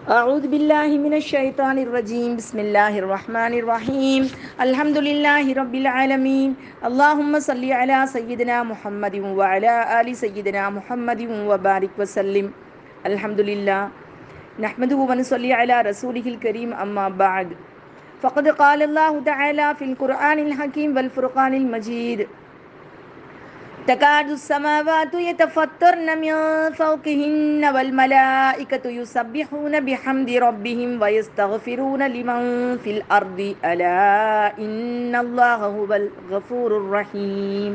أعوذ بالله من الشيطان الرجيم بسم الله الرحمن الرحيم الحمد لله رب العالمين اللهم صل على سيدنا محمد وعلى آل سيدنا محمد وبارك وسلم الحمد لله نحمده ونصلي على رسوله الكريم أما بعد فقد قال الله تعالى في القرآن الحكيم والفرقان المجيد تكاد السماوات يتفطرن من فوقهن والملائكة يسبحون بحمد ربهم ويستغفرون لمن في الأرض ألا إن الله هو الغفور الرحيم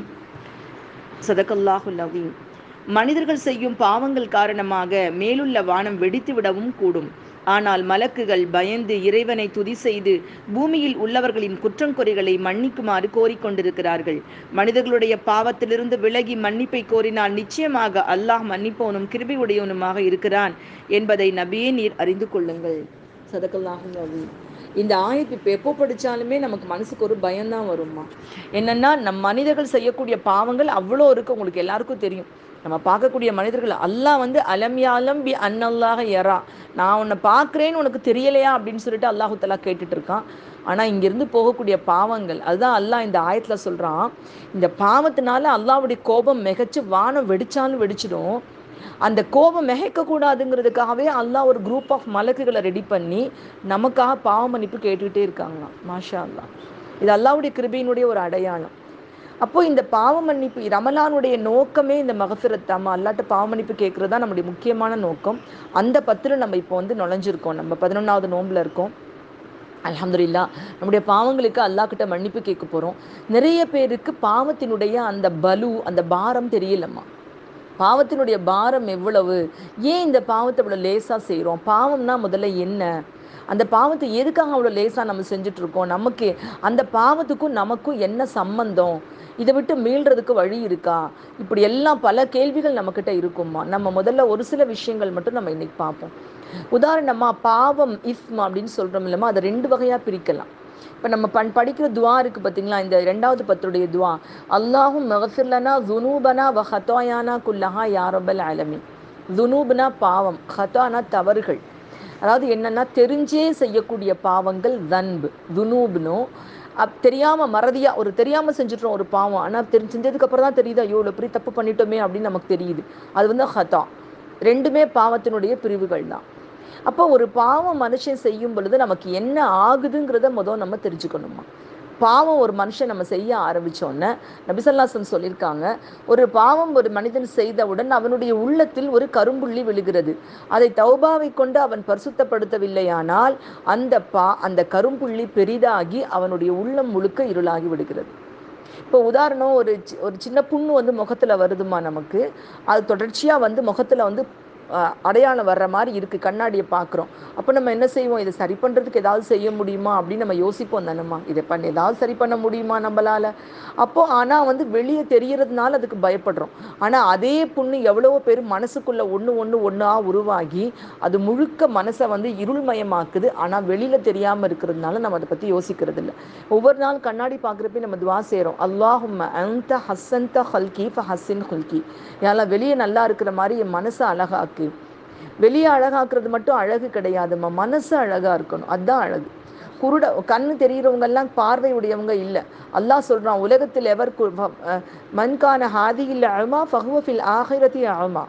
صدق الله العظيم மனிதர்கள் செய்யும் பாவங்கள் காரணமாக மேலுள்ள வானம் வெடித்து விடவும் கூடும் ஆனால் மலக்குகள் பயந்து இறைவனை துதி செய்து பூமியில் உள்ளவர்களின் குற்றங்குறைகளை மன்னிக்குமாறு கோரிக்கொண்டிருக்கிறார்கள் மனிதர்களுடைய பாவத்திலிருந்து விலகி மன்னிப்பை கோரினால் நிச்சயமாக அல்லாஹ் மன்னிப்பவனும் கிருபையுடையவனுமாக இருக்கிறான் என்பதை நபியே நீர் அறிந்து கொள்ளுங்கள் சதக்கல்லாகும் இந்த ஆயத்து இப்போ எப்போ படித்தாலுமே நமக்கு மனசுக்கு ஒரு பயம்தான் வருமா என்னன்னா நம் மனிதர்கள் செய்யக்கூடிய பாவங்கள் அவ்வளோ இருக்கு உங்களுக்கு எல்லாருக்கும் தெரியும் நம்ம பார்க்கக்கூடிய மனிதர்கள் அல்லாஹ் வந்து அலம்யாலம் பி அன்னல்லாக எறா நான் உன்னை பார்க்குறேன்னு உனக்கு தெரியலையா அப்படின்னு சொல்லிட்டு அல்லாஹு தலா கேட்டுட்டு இருக்கான் ஆனால் இங்கேருந்து போகக்கூடிய பாவங்கள் அதுதான் அல்லாஹ் இந்த ஆயத்தில் சொல்கிறான் இந்த பாவத்தினால அல்லாவுடைய கோபம் மிகச்சு வானம் வெடிச்சாலும் வெடிச்சிடும் அந்த கோபம் மிகைக்கக்கூடாதுங்கிறதுக்காகவே அல்லாஹ் ஒரு குரூப் ஆஃப் மலக்குகளை ரெடி பண்ணி நமக்காக பாவ மன்னிப்பு கேட்டுக்கிட்டே இருக்காங்களாம் மாஷா அல்லா இது அல்லாவுடைய கிருபையினுடைய ஒரு அடையாளம் அப்போ இந்த பாவ மன்னிப்பு ரமலானுடைய நோக்கமே இந்த மகஃபிரத் தாமா அல்லாட்ட பாவ மன்னிப்பு கேட்குறது தான் நம்முடைய முக்கியமான நோக்கம் அந்த பத்தில் நம்ம இப்போ வந்து நுழைஞ்சிருக்கோம் நம்ம பதினொன்றாவது நோம்பில் இருக்கோம் அலமதுல்லா நம்முடைய பாவங்களுக்கு அல்லாக்கிட்ட மன்னிப்பு கேட்க போகிறோம் நிறைய பேருக்கு பாவத்தினுடைய அந்த பலு அந்த பாரம் தெரியலம்மா பாவத்தினுடைய பாரம் எவ்வளவு ஏன் இந்த பாவத்தை இவ்வளோ லேசாக செய்கிறோம் பாவம்னா முதல்ல என்ன அந்த பாவத்தை எதுக்காக அவ்வளோ லேசாக நம்ம செஞ்சிட்ருக்கோம் நமக்கு அந்த பாவத்துக்கும் நமக்கும் என்ன சம்பந்தம் இதை விட்டு மீள்றதுக்கு வழி இருக்கா இப்படி எல்லாம் பல கேள்விகள் நம்மக்கிட்ட இருக்குமா நம்ம முதல்ல ஒரு சில விஷயங்கள் மட்டும் நம்ம இன்னைக்கு பார்ப்போம் உதாரணமாக பாவம் இஃப்மா அப்படின்னு சொல்கிறோம் இல்லைமா அதை ரெண்டு வகையாக பிரிக்கலாம் இப்போ நம்ம பண் படிக்கிற துவா இருக்குது பார்த்தீங்களா இந்த ரெண்டாவது பத்துடைய துவா அல்லாஹும் மகஃபிர்லனா ஜுனூபனா வ ஹத்தோயானா குல்லஹா யாரபல் அலமி ஜுனூப்னா பாவம் ஹத்தானா தவறுகள் அதாவது என்னென்னா தெரிஞ்சே செய்யக்கூடிய பாவங்கள் தன்பு துனூப்னோ அப் தெரியாமல் மறதியாக ஒரு தெரியாமல் செஞ்சுட்டோம் ஒரு பாவம் ஆனால் தெரி செஞ்சதுக்கப்புறம் தான் தெரியுது ஐயோ இவ்வளோ பெரிய தப்பு பண்ணிட்டோமே அப்படின்னு நமக்கு தெரியுது அது வந்து ஹதா ரெண்டுமே பாவத்தினுடைய பிரிவுகள் தான் அப்போ ஒரு பாவம் மனுஷன் செய்யும் பொழுது நமக்கு என்ன ஆகுதுங்கிறத முதல் நம்ம தெரிஞ்சுக்கணுமா பாவம் ஒரு மனுஷன் நம்ம செய்ய ஆரம்பித்தோன்னே நபிசல்லாசன் சொல்லியிருக்காங்க ஒரு பாவம் ஒரு மனிதன் செய்தவுடன் அவனுடைய உள்ளத்தில் ஒரு கரும்புள்ளி விழுகிறது அதை தௌபாவை கொண்டு அவன் பரிசுத்தப்படுத்தவில்லையானால் அந்த பா அந்த கரும்புள்ளி பெரிதாகி அவனுடைய உள்ளம் முழுக்க இருளாகி விடுகிறது இப்போ உதாரணம் ஒரு ஒரு சின்ன புண்ணு வந்து முகத்தில் வருதுமா நமக்கு அது தொடர்ச்சியாக வந்து முகத்தில் வந்து அடையாளம் வர்ற மாதிரி இருக்குது கண்ணாடியை பார்க்குறோம் அப்போ நம்ம என்ன செய்வோம் இதை சரி பண்ணுறதுக்கு ஏதாவது செய்ய முடியுமா அப்படின்னு நம்ம யோசிப்போம் தானேம்மா இதை பண்ணி ஏதாவது சரி பண்ண முடியுமா நம்மளால் அப்போது ஆனால் வந்து வெளியே தெரியறதுனால அதுக்கு பயப்படுறோம் ஆனால் அதே புண்ணு எவ்வளவோ பேர் மனசுக்குள்ளே ஒன்று ஒன்று ஒன்றா உருவாகி அது முழுக்க மனசை வந்து இருள்மயமாக்குது ஆனால் வெளியில் தெரியாமல் இருக்கிறதுனால நம்ம அதை பற்றி யோசிக்கிறது இல்லை ஒவ்வொரு நாள் கண்ணாடி பார்க்குறப்ப நம்ம துவா செய்கிறோம் அல்லாஹும் அந்த ஹசந்த ஹல்கி ஃப ஹசின் ஹுல்கி யாரெல்லாம் வெளியே நல்லா இருக்கிற மாதிரி என் மனசை அழகாக்கு வெளியே அழகாக்குறது மட்டும் அழகு கிடையாதும்மா மனசு அழகாக இருக்கணும் அதுதான் அழகு குருட கண்ணு தெரிகிறவங்க எல்லாம் பார்வை உடையவங்க இல்லை அல்லாஹ் சொல்கிறான் உலகத்தில் எவர் மண்கான ஹாதி இல்லை அழுமா ஃபஹுவஃபில் ஆகிரத்தி அழுமா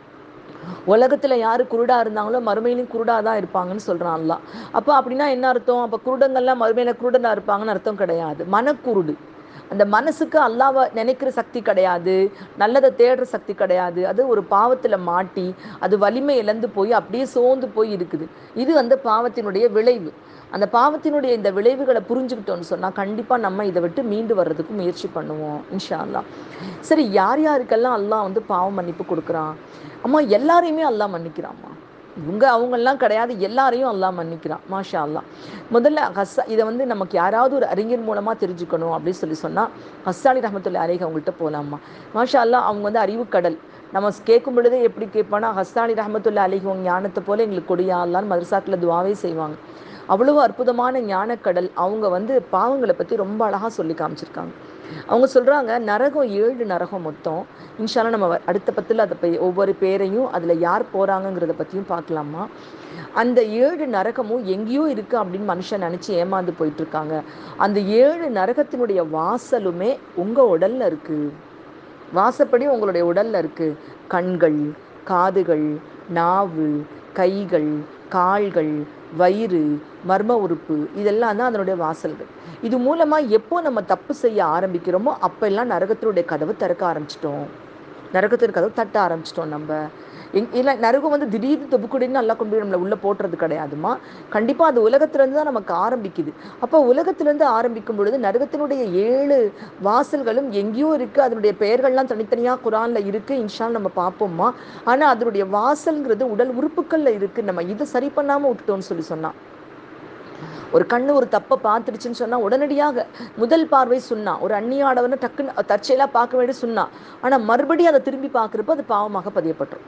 உலகத்தில் யார் குருடாக இருந்தாங்களோ மறுமையிலும் குருடாக தான் இருப்பாங்கன்னு சொல்கிறான் அல்லா அப்போ அப்படின்னா என்ன அர்த்தம் அப்போ குருடங்கள்லாம் மறுமையில் குருடனாக இருப்பாங்கன்னு அர்த்தம் கிடையாது மனக்குருடு அந்த மனசுக்கு அல்லாவை நினைக்கிற சக்தி கிடையாது நல்லதை தேடுற சக்தி கிடையாது அது ஒரு பாவத்தில் மாட்டி அது வலிமை இழந்து போய் அப்படியே சோர்ந்து போய் இருக்குது இது அந்த பாவத்தினுடைய விளைவு அந்த பாவத்தினுடைய இந்த விளைவுகளை புரிஞ்சுக்கிட்டோன்னு சொன்னால் கண்டிப்பாக நம்ம இதை விட்டு மீண்டு வர்றதுக்கு முயற்சி பண்ணுவோம் இன்ஷா அல்லா சரி யார் யாருக்கெல்லாம் அல்லாஹ் வந்து பாவம் மன்னிப்பு கொடுக்குறான் அம்மா எல்லாரையுமே அல்லாஹ் மன்னிக்கிறாம்மா இவங்க அவங்கெல்லாம் கிடையாது எல்லாரையும் அல்லாஹ் மன்னிக்கிறான் மாஷா அல்லா முதல்ல ஹஸ்ஸா இதை வந்து நமக்கு யாராவது ஒரு அறிஞர் மூலமாக தெரிஞ்சுக்கணும் அப்படின்னு சொல்லி சொன்னால் ஹஸ்ஸாலி ரஹமத்துல்லா அலேஹ் அவங்கள்ட்ட போகலாமா மாஷா அல்லா அவங்க வந்து அறிவுக்கடல் நம்ம கேட்கும் பொழுதே எப்படி கேட்போன்னா ஹஸ்ஸாலி ரஹமத்துல்லா அலிஹி உங்க ஞானத்தை போல எங்களுக்கு கொடியா அல்லான்னு மதரசாக்கில் துவாவே செய்வாங்க அவ்வளவு அற்புதமான ஞானக்கடல் அவங்க வந்து பாவங்களை பற்றி ரொம்ப அழகாக சொல்லி காமிச்சிருக்காங்க அவங்க சொல்கிறாங்க நரகம் ஏழு நரகம் மொத்தம் இன்ஷால்லாம் நம்ம வ- அடுத்த பத்தில் அதை போய் ஒவ்வொரு பேரையும் அதில் யார் போகிறாங்கங்கிறத பற்றியும் பார்க்கலாமா அந்த ஏழு நரகமும் எங்கேயோ இருக்குது அப்படின்னு மனுஷன் நினச்சி ஏமாந்து போயிட்டு இருக்காங்க அந்த ஏழு நரகத்தினுடைய வாசலுமே உங்கள் உடல்ல இருக்குது வாசப்படி உங்களுடைய உடல்ல இருக்கு கண்கள் காதுகள் நாவு கைகள் கால்கள் வயிறு மர்ம உறுப்பு இதெல்லாம் தான் அதனுடைய வாசல்கள் இது மூலமா எப்போ நம்ம தப்பு செய்ய ஆரம்பிக்கிறோமோ அப்பெல்லாம் நரகத்தினுடைய கதவு திறக்க ஆரம்பிச்சிட்டோம் நரகத்தின் கதவு தட்ட ஆரம்பிச்சிட்டோம் நம்ம எங் இல்லை நரகம் வந்து திடீர்னு தொப்புக்குடின்னு நல்லா கொண்டு போய் நம்மளை உள்ளே போட்டுறது கிடையாதுமா கண்டிப்பாக அது உலகத்துலேருந்து தான் நமக்கு ஆரம்பிக்குது அப்போ உலகத்திலேருந்து ஆரம்பிக்கும் பொழுது நரகத்தினுடைய ஏழு வாசல்களும் எங்கேயோ இருக்குது அதனுடைய பெயர்கள்லாம் தனித்தனியாக குரானில் இருக்குது இன்ஷால் நம்ம பார்ப்போம்மா ஆனால் அதனுடைய வாசல்ங்கிறது உடல் உறுப்புகளில் இருக்குது நம்ம இதை சரி பண்ணாமல் விட்டுட்டோம்னு சொல்லி சொன்னான் ஒரு கண்ணு ஒரு தப்பை பார்த்துடுச்சுன்னு சொன்னா உடனடியாக முதல் பார்வை சொன்னா ஒரு அந்நியாடவனை டக்குன்னு தற்செயலாக பார்க்க வேண்டிய சொன்னா ஆனா மறுபடியும் அதை திரும்பி பார்க்குறப்ப அது பாவமாக பதியப்பட்டுரும்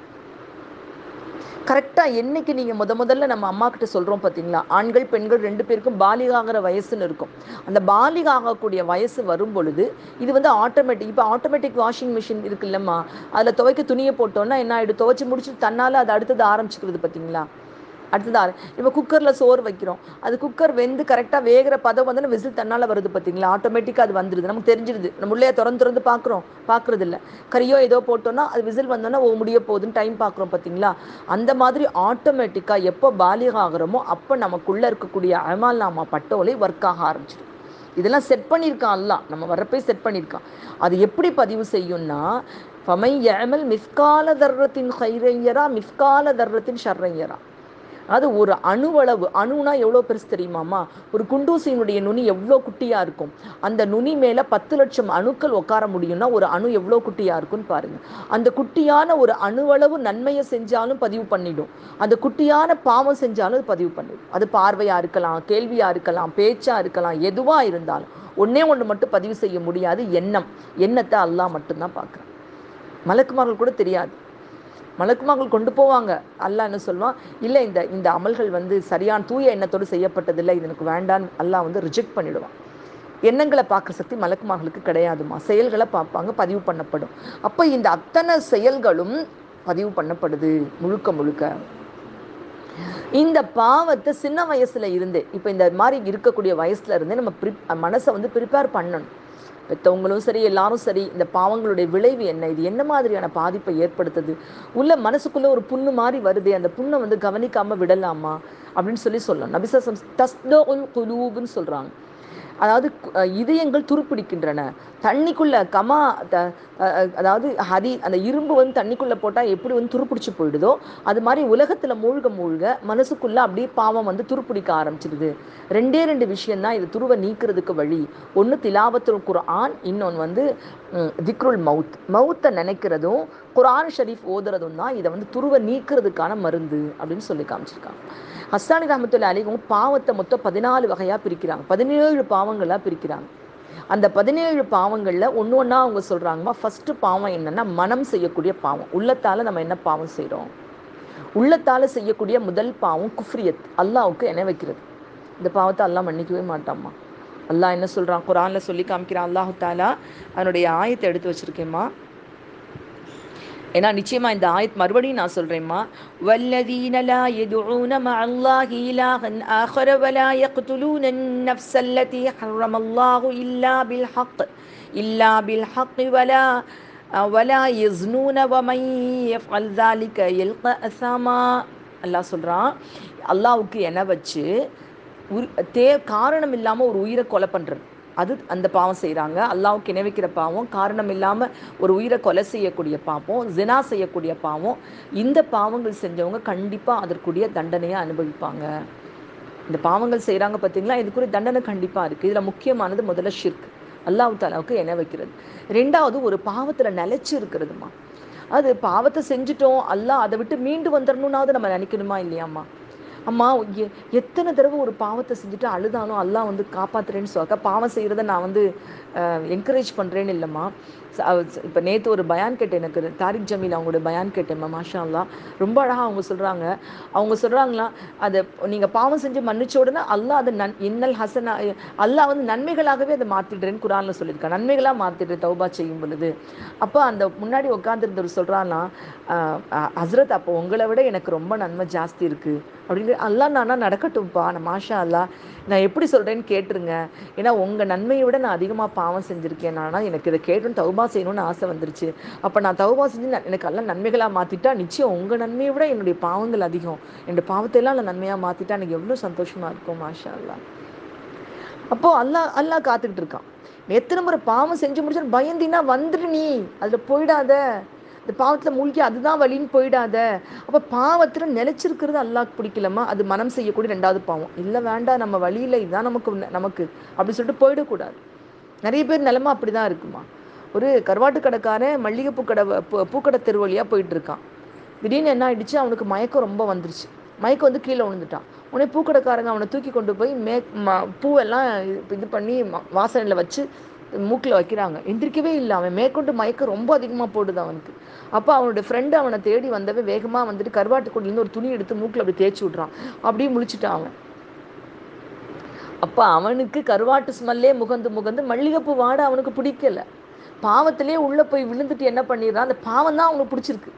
கரெக்டாக என்னைக்கு நீங்கள் முத முதல்ல நம்ம அம்மா கிட்ட சொல்கிறோம் பார்த்தீங்களா ஆண்கள் பெண்கள் ரெண்டு பேருக்கும் பாலிகாகிற வயசுன்னு இருக்கும் அந்த பாலிக ஆகக்கூடிய வயசு வரும் பொழுது இது வந்து ஆட்டோமேட்டிக் இப்போ ஆட்டோமேட்டிக் வாஷிங் மிஷின் இருக்குல்லம்மா அதில் துவைக்க துணியை போட்டோன்னா என்ன ஆகிடும் துவைச்சி முடிச்சுட்டு தன்னால் அது அடுத்தது ஆரம்பிச்சுக்கிறது பார்த்தீங்களா அடுத்தது ஆர இப்போ குக்கரில் சோறு வைக்கிறோம் அது குக்கர் வெந்து கரெக்டாக வேகிற பதம் வந்து விசில் தன்னால் வருது பார்த்தீங்களா ஆட்டோமேட்டிக்காக அது வந்துடுது நமக்கு தெரிஞ்சிடுது நம்ம உள்ளே திறந்து திறந்து பார்க்குறோம் பார்க்குறது இல்லை கறியோ ஏதோ போட்டோன்னா அது விசில் வந்தோன்னா ஓ முடிய போகுதுன்னு டைம் பார்க்குறோம் பார்த்தீங்களா அந்த மாதிரி ஆட்டோமேட்டிக்காக எப்போ பாலிக ஆகிறோமோ அப்போ நமக்குள்ளே இருக்கக்கூடிய அமால் நாமா பட்டோலை ஒர்க் ஆக ஆரம்பிச்சிடும் இதெல்லாம் செட் பண்ணியிருக்கான் அல்லாஹ் நம்ம வரப்பே செட் பண்ணியிருக்கான் அது எப்படி பதிவு செய்யும்னா ஃபமை யமல் மிஸ்கால தர்ரத்தின் ஹைரையரா மிஸ்கால தர்ரத்தின் ஷர்ரையரா அது ஒரு அணுவளவு அணுனா எவ்வளோ பெருசு தெரியுமாமா ஒரு குண்டூசியினுடைய நுனி எவ்வளோ குட்டியாக இருக்கும் அந்த நுனி மேலே பத்து லட்சம் அணுக்கள் உட்கார முடியும்னா ஒரு அணு எவ்வளோ குட்டியாக இருக்கும்னு பாருங்க அந்த குட்டியான ஒரு அணுவளவு நன்மையை செஞ்சாலும் பதிவு பண்ணிடும் அந்த குட்டியான பாவம் செஞ்சாலும் அது பதிவு பண்ணிடும் அது பார்வையாக இருக்கலாம் கேள்வியாக இருக்கலாம் பேச்சாக இருக்கலாம் எதுவாக இருந்தாலும் ஒண்ணே ஒன்று மட்டும் பதிவு செய்ய முடியாது எண்ணம் எண்ணத்தை அல்லாஹ் மட்டும்தான் பார்க்குறான் மலக்குமார்கள் கூட தெரியாது மலக்குமார்கள் கொண்டு போவாங்க அல்லாஹ் என்ன சொல்லுவான் இல்லை இந்த இந்த அமல்கள் வந்து சரியான தூய எண்ணத்தோடு செய்யப்பட்டதில்லை இது எனக்கு வேண்டான்னு அல்லாஹ் வந்து ரிஜெக்ட் பண்ணிடுவான் எண்ணங்களை பார்க்குற சக்தி மலக்குமார்களுக்கு கிடையாதுமா செயல்களை பார்ப்பாங்க பதிவு பண்ணப்படும் அப்போ இந்த அத்தனை செயல்களும் பதிவு பண்ணப்படுது முழுக்க முழுக்க இந்த பாவத்தை சின்ன வயசுல இருந்தே இப்போ இந்த மாதிரி இருக்கக்கூடிய வயசுல இருந்தே நம்ம ப்ரி மனசை வந்து ப்ரிப்பேர் பண்ணணும் பெற்றவங்களும் சரி எல்லாரும் சரி இந்த பாவங்களுடைய விளைவு என்ன இது என்ன மாதிரியான பாதிப்பை ஏற்படுத்துது உள்ள மனசுக்குள்ள ஒரு புண்ணு மாதிரி வருதே அந்த புண்ணை வந்து கவனிக்காம விடலாமா அப்படின்னு சொல்லி சொல்லலாம் நபிசம் தஸ்தோ உல் குலூப்னு சொல்றாங்க அதாவது கு- அஹ் இதயங்கள் துருப்பிடிக்கின்றன தண்ணிக்குள்ள கமா த- அஹ் அஹ் அதாவது ஹரி அந்த இரும்பு வந்து தண்ணிக்குள்ள போட்டா எப்படி வந்து துருப்பிடிச்சு போயிடுதோ அது மாதிரி உலகத்துல மூழ்க மூழ்க மனசுக்குள்ள அப்படியே பாவம் வந்து துருப்பிடிக்க ஆரம்பிச்சிடுது ரெண்டே ரெண்டு விஷயம்தான் இது துருவை நீக்கிறதுக்கு வழி ஒன்று திலாவத்துல் குர்ஆன் இன்னொன்று வந்து ம், திக்ருல் மவுத் மவுத்தை நினைக்கிறதும் குர்ஆன் ஷரீஃப் ஓதுறதும் தான் இதை வந்து துருவை நீக்கிறதுக்கான மருந்து அப்படின்னு சொல்லி காமிச்சிருக்காங்க ஹஸ்தானி ரஹமத்துல்லா அலிவும் பாவத்தை மொத்தம் பதினாலு வகையாக பிரிக்கிறாங்க பதினேழு பாவங்களாக பிரிக்கிறாங்க அந்த பதினேழு பாவங்களில் ஒன்று ஒன்றா அவங்க சொல்கிறாங்கம்மா ஃபஸ்ட்டு பாவம் என்னன்னா மனம் செய்யக்கூடிய பாவம் உள்ளத்தால் நம்ம என்ன பாவம் செய்கிறோம் உள்ளத்தால் செய்யக்கூடிய முதல் பாவம் குஃப்ரியத் அல்லாஹ்வுக்கு இணை வைக்கிறது இந்த பாவத்தை அல்லாஹ் மன்னிக்கவே மாட்டாம்மா அல்லாஹ் என்ன சொல்கிறான் குரானில் சொல்லி காமிக்கிறான் அல்லாஹு தாலா அதனுடைய ஆயத்தை எடுத்து வச்சிருக்கேம்மா ஏன்னா நிச்சயமா இந்த ஆயத் மறுபடியும் நான் சொல்றேம்மா வல்லதீன லா யதுஊன மஅ அல்லாஹி இலாஹன் ஆஹர வலா யக்துலூன النفس التي حرم الله إلا بالحق إلا بالحق ولا ولا يزنون ومن يفعل ذلك يلقى أثاما அல்லாஹ் சொல்றான் அல்லாஹ்வுக்கு என வச்சு உரி- தே காரணம் இல்லாம ஒரு உயிரை கொலை பண்றது அது அந்த பாவம் செய்கிறாங்க அல்லாவுக்கு இணைவிக்கிற பாவம் காரணம் இல்லாமல் ஒரு உயிரை கொலை செய்யக்கூடிய பாவம் ஜினா செய்யக்கூடிய பாவம் இந்த பாவங்கள் செஞ்சவங்க கண்டிப்பாக அதற்குரிய தண்டனையை அனுபவிப்பாங்க இந்த பாவங்கள் செய்கிறாங்க பார்த்தீங்களா இதுக்குரிய தண்டனை கண்டிப்பாக இருக்குது இதில் முக்கியமானது முதல்ல ஷிர்க் அல்லாஹ் தாலாவுக்கு இணை வைக்கிறது ரெண்டாவது ஒரு பாவத்தில் நிலைச்சு இருக்கிறதுமா அது பாவத்தை செஞ்சுட்டோம் அல்லாஹ் அதை விட்டு மீண்டு வந்துடணும்னாவது நம்ம நினைக்கணுமா இல்லையாம்மா அம்மா எ- எத்தனை தடவை ஒரு பாவத்தை செஞ்சுட்டு அழுதாலும் அல்லாஹ் வந்து காப்பாத்துறேன்னு சொல்ல பாவம் செய்கிறத நான் வந்து என்கரேஜ் பண்ணுறேன்னு இல்லைம்மா இப்போ நேற்று ஒரு பயான் கேட்டேன் எனக்கு தாரிக் ஜமீல் அவங்களோட பயான் கேட்டேன் மாஷா அல்லா ரொம்ப அழகாக அவங்க சொல்கிறாங்க அவங்க சொல்கிறாங்களா அதை நீங்கள் பாவம் செஞ்சு மன்னிச்ச உடனே அல்லாஹ் அதை நன் இன்னல் ஹசனா அல்லாஹ் வந்து நன்மைகளாகவே அதை மாற்றிடுறேன்னு குரானில் சொல்லியிருக்கான் நன்மைகளாக மாற்றிடுறேன் தௌபா செய்யும் பொழுது அப்போ அந்த முன்னாடி உட்காந்துருந்தவர் சொல்கிறான்னா ஹஸ்ரத் அப்போ உங்களை விட எனக்கு ரொம்ப நன்மை ஜாஸ்தி இருக்குது அப்படின்னு அல்லாஹ் நானா நடக்கட்டும்ப்பா நான் மாஷா அல்லா நான் எப்படி சொல்கிறேன்னு கேட்டுருங்க ஏன்னா உங்கள் நன்மையை விட நான் அதிகமாக பாவம் செஞ்சுருக்கேன் நானா எனக்கு இதை கேட்டணும் தௌபா செய்யணும்னு ஆசை வந்துருச்சு அப்போ நான் தௌபா செஞ்சு நான் எனக்கு எல்லாம் நன்மைகளாக மாற்றிட்டா நிச்சயம் உங்கள் நன்மையை விட என்னுடைய பாவங்கள் அதிகம் என்னுடைய பாவத்தையெல்லாம் நான் நன்மையாக மாற்றிட்டா எனக்கு எவ்வளோ சந்தோஷமாக இருக்கும் மாஷா அல்லா அப்போது அல்லாஹ் அல்லாஹ் காத்துக்கிட்டு இருக்கான் எத்தனை முறை பாவம் செஞ்சு முடிச்சு பயந்தினா வந்துடு நீ அதில் போயிடாத இந்த பாவத்தில் மூழ்கி அதுதான் வழின்னு போயிடாத அப்போ பாவத்தில் நிலைச்சிருக்கிறது அல்லாஹ் பிடிக்கலமா அது மனம் செய்யக்கூடிய ரெண்டாவது பாவம் இல்லை வேண்டாம் நம்ம வழியில் இதுதான் நமக்கு நமக்கு அப்படி சொல்லிட்டு போயிடக்கூடாது நிறைய பேர் நிலமா அப்படி தான் இருக்குமா ஒரு கருவாட்டு கடைக்காரன் மல்லிகைப்பூ கடை பூக்கடை தெரு வழியாக போயிட்டு இருக்கான் திடீர்னு என்ன ஆயிடுச்சு அவனுக்கு மயக்கம் ரொம்ப வந்துருச்சு மயக்கம் வந்து கீழே விழுந்துட்டான் உடனே பூக்கடைக்காரங்க அவனை தூக்கி கொண்டு போய் மே ம பூவெல்லாம் இது பண்ணி வாசனையில் வச்சு மூக்கில் வைக்கிறாங்க எந்திரிக்கவே இல்லை அவன் மேற்கொண்டு மயக்கம் ரொம்ப அதிகமாக போடுது அவனுக்கு அப்போ அவனுடைய ஃப்ரெண்டு அவனை தேடி வந்தவன் வேகமாக வந்துட்டு கருவாட்டு கொடிலேருந்து ஒரு துணி எடுத்து மூக்கில் அப்படி தேய்ச்சி விட்றான் அப்படியே முழிச்சிட்டான் அவன் அப்போ அவனுக்கு கருவாட்டு ஸ்மெல்லே முகந்து முகந்து மல்லிகைப்பூ வாட அவனுக்கு பிடிக்கல பாவத்திலே உள்ளே போய் விழுந்துட்டு என்ன பண்ணிடுறான் அந்த பாவம் தான் அவனுக்கு பிடிச்சிருக்கு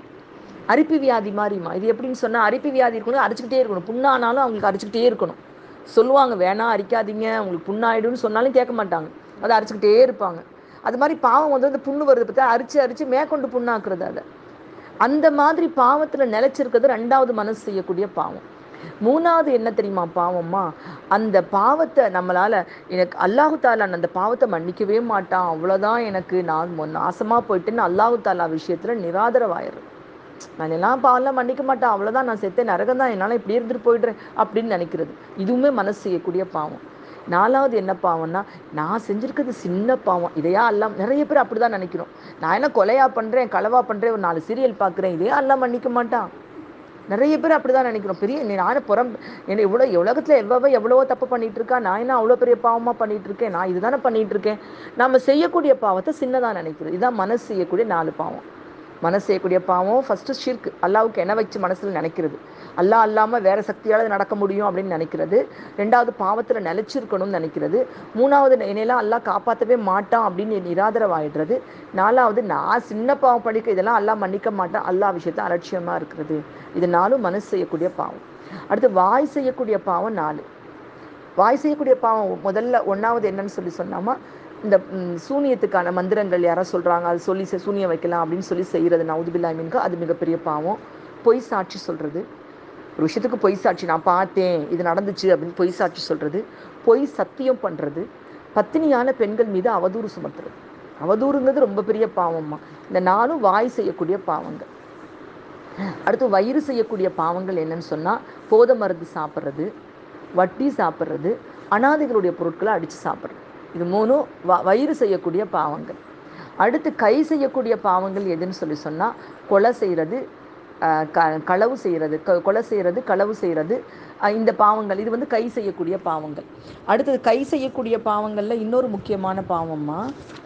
அரிப்பு வியாதி மாதிரிமா இது எப்படின்னு சொன்னால் அரிப்பு வியாதி இருக்கணும் அரிச்சுக்கிட்டே இருக்கணும் புண்ணானாலும் அவங்களுக்கு அரிச்சுக்கிட்டே இருக்கணும் சொல்லுவாங்க வேணாம் அரிக்காதீங்க உங்களுக்கு புண்ணாயிடும்னு சொன்னாலும் கேட்க மாட்டாங்க அதை அரைச்சிக்கிட்டே இருப்பாங்க அது மாதிரி பாவம் வந்து அந்த புண்ணு வருது பார்த்தா அரிச்சு அரிச்சு மேற்கொண்டு புண்ணாக்குறது அதை அந்த மாதிரி பாவத்தில் நிலைச்சிருக்கிறது ரெண்டாவது மனசு செய்யக்கூடிய பாவம் மூணாவது என்ன தெரியுமா பாவம்மா அந்த பாவத்தை நம்மளால் எனக்கு அல்லாஹு தாலான் அந்த பாவத்தை மன்னிக்கவே மாட்டான் அவ்வளோதான் எனக்கு நான் நாசமாக போயிட்டேன்னு அல்லாஹு தாலா விஷயத்தில் நிராதரவாயிரும் நான் எல்லாம் பாவம்லாம் மன்னிக்க மாட்டேன் அவ்வளோதான் நான் செத்தேன் நரகம் தான் என்னால் இப்படி இருந்துட்டு போயிடுறேன் அப்படின்னு நினைக்கிறது இதுவுமே மனசு செய்யக்கூடிய பாவம் நாலாவது என்ன பாவம்னா நான் செஞ்சுருக்கிறது சின்ன பாவம் இதையா எல்லாம் நிறைய பேர் அப்படி தான் நினைக்கிறோம் நான் என்ன கொலையா பண்ணுறேன் களவா பண்ணுறேன் ஒரு நாலு சீரியல் பார்க்குறேன் இதையா எல்லாம் மன்னிக்க மாட்டான் நிறைய பேர் அப்படி தான் நினைக்கிறோம் பெரிய நானும் புறம் என்ன இவ்வளோ உலகத்தில் எவ்வளவோ எவ்வளவோ தப்பு பண்ணிட்டு இருக்கா நான் என்ன அவ்வளோ பெரிய பாவமாக பண்ணிட்டு இருக்கேன் நான் இதுதானே பண்ணிட்டு இருக்கேன் நம்ம செய்யக்கூடிய பாவத்தை சின்னதாக நினைக்கிறது இதுதான் மனசு செய்யக்கூடிய நாலு பாவம் மனசு செய்யக்கூடிய பாவம் ஃபஸ்ட்டு ஷிர்க் அல்லாவுக்கு என்ன வச்சு மனசில் நினைக்கிறது அல்லா அல்லாமல் வேறு சக்தியால் நடக்க முடியும் அப்படின்னு நினைக்கிறது ரெண்டாவது பாவத்தில் நிலைச்சிருக்கணும்னு நினைக்கிறது மூணாவது என்னையெல்லாம் அல்லா காப்பாற்றவே மாட்டான் அப்படின்னு நிராதரவாயிடுறது நாலாவது நான் சின்ன பாவம் படிக்க இதெல்லாம் அல்லா மன்னிக்க மாட்டான் அல்லா விஷயத்த அலட்சியமாக இருக்கிறது இது நாலும் மனசு செய்யக்கூடிய பாவம் அடுத்து வாய் செய்யக்கூடிய பாவம் நாலு வாய் செய்யக்கூடிய பாவம் முதல்ல ஒன்றாவது என்னன்னு சொல்லி சொன்னாமா இந்த சூனியத்துக்கான மந்திரங்கள் யாரோ சொல்கிறாங்க அது சொல்லி சூனியம் வைக்கலாம் அப்படின்னு சொல்லி செய்கிறது நவுதுபில்லா மீனுக்கு அது மிகப்பெரிய பாவம் பொய் சாட்சி சொல்கிறது ஒரு விஷயத்துக்கு பொய் சாட்சி நான் பார்த்தேன் இது நடந்துச்சு அப்படின்னு பொய் சாட்சி சொல்கிறது பொய் சத்தியம் பண்ணுறது பத்தினியான பெண்கள் மீது அவதூறு சுமத்துறது அவதூறுங்கிறது ரொம்ப பெரிய பாவம்மா இந்த நாளும் வாய் செய்யக்கூடிய பாவங்கள் அடுத்து வயிறு செய்யக்கூடிய பாவங்கள் என்னன்னு சொன்னால் போத மருந்து சாப்பிட்றது வட்டி சாப்பிட்றது அனாதைகளுடைய பொருட்களை அடித்து சாப்பிட்றது இது மூணும் வ வயிறு செய்யக்கூடிய பாவங்கள் அடுத்து கை செய்யக்கூடிய பாவங்கள் எதுன்னு சொல்லி சொன்னால் கொலை செய்கிறது க களவு செய்கிறது க கொலை செய்கிறது களவு செய்கிறது இந்த பாவங்கள் இது வந்து கை செய்யக்கூடிய பாவங்கள் அடுத்தது கை செய்யக்கூடிய பாவங்களில் இன்னொரு முக்கியமான பாவம்மா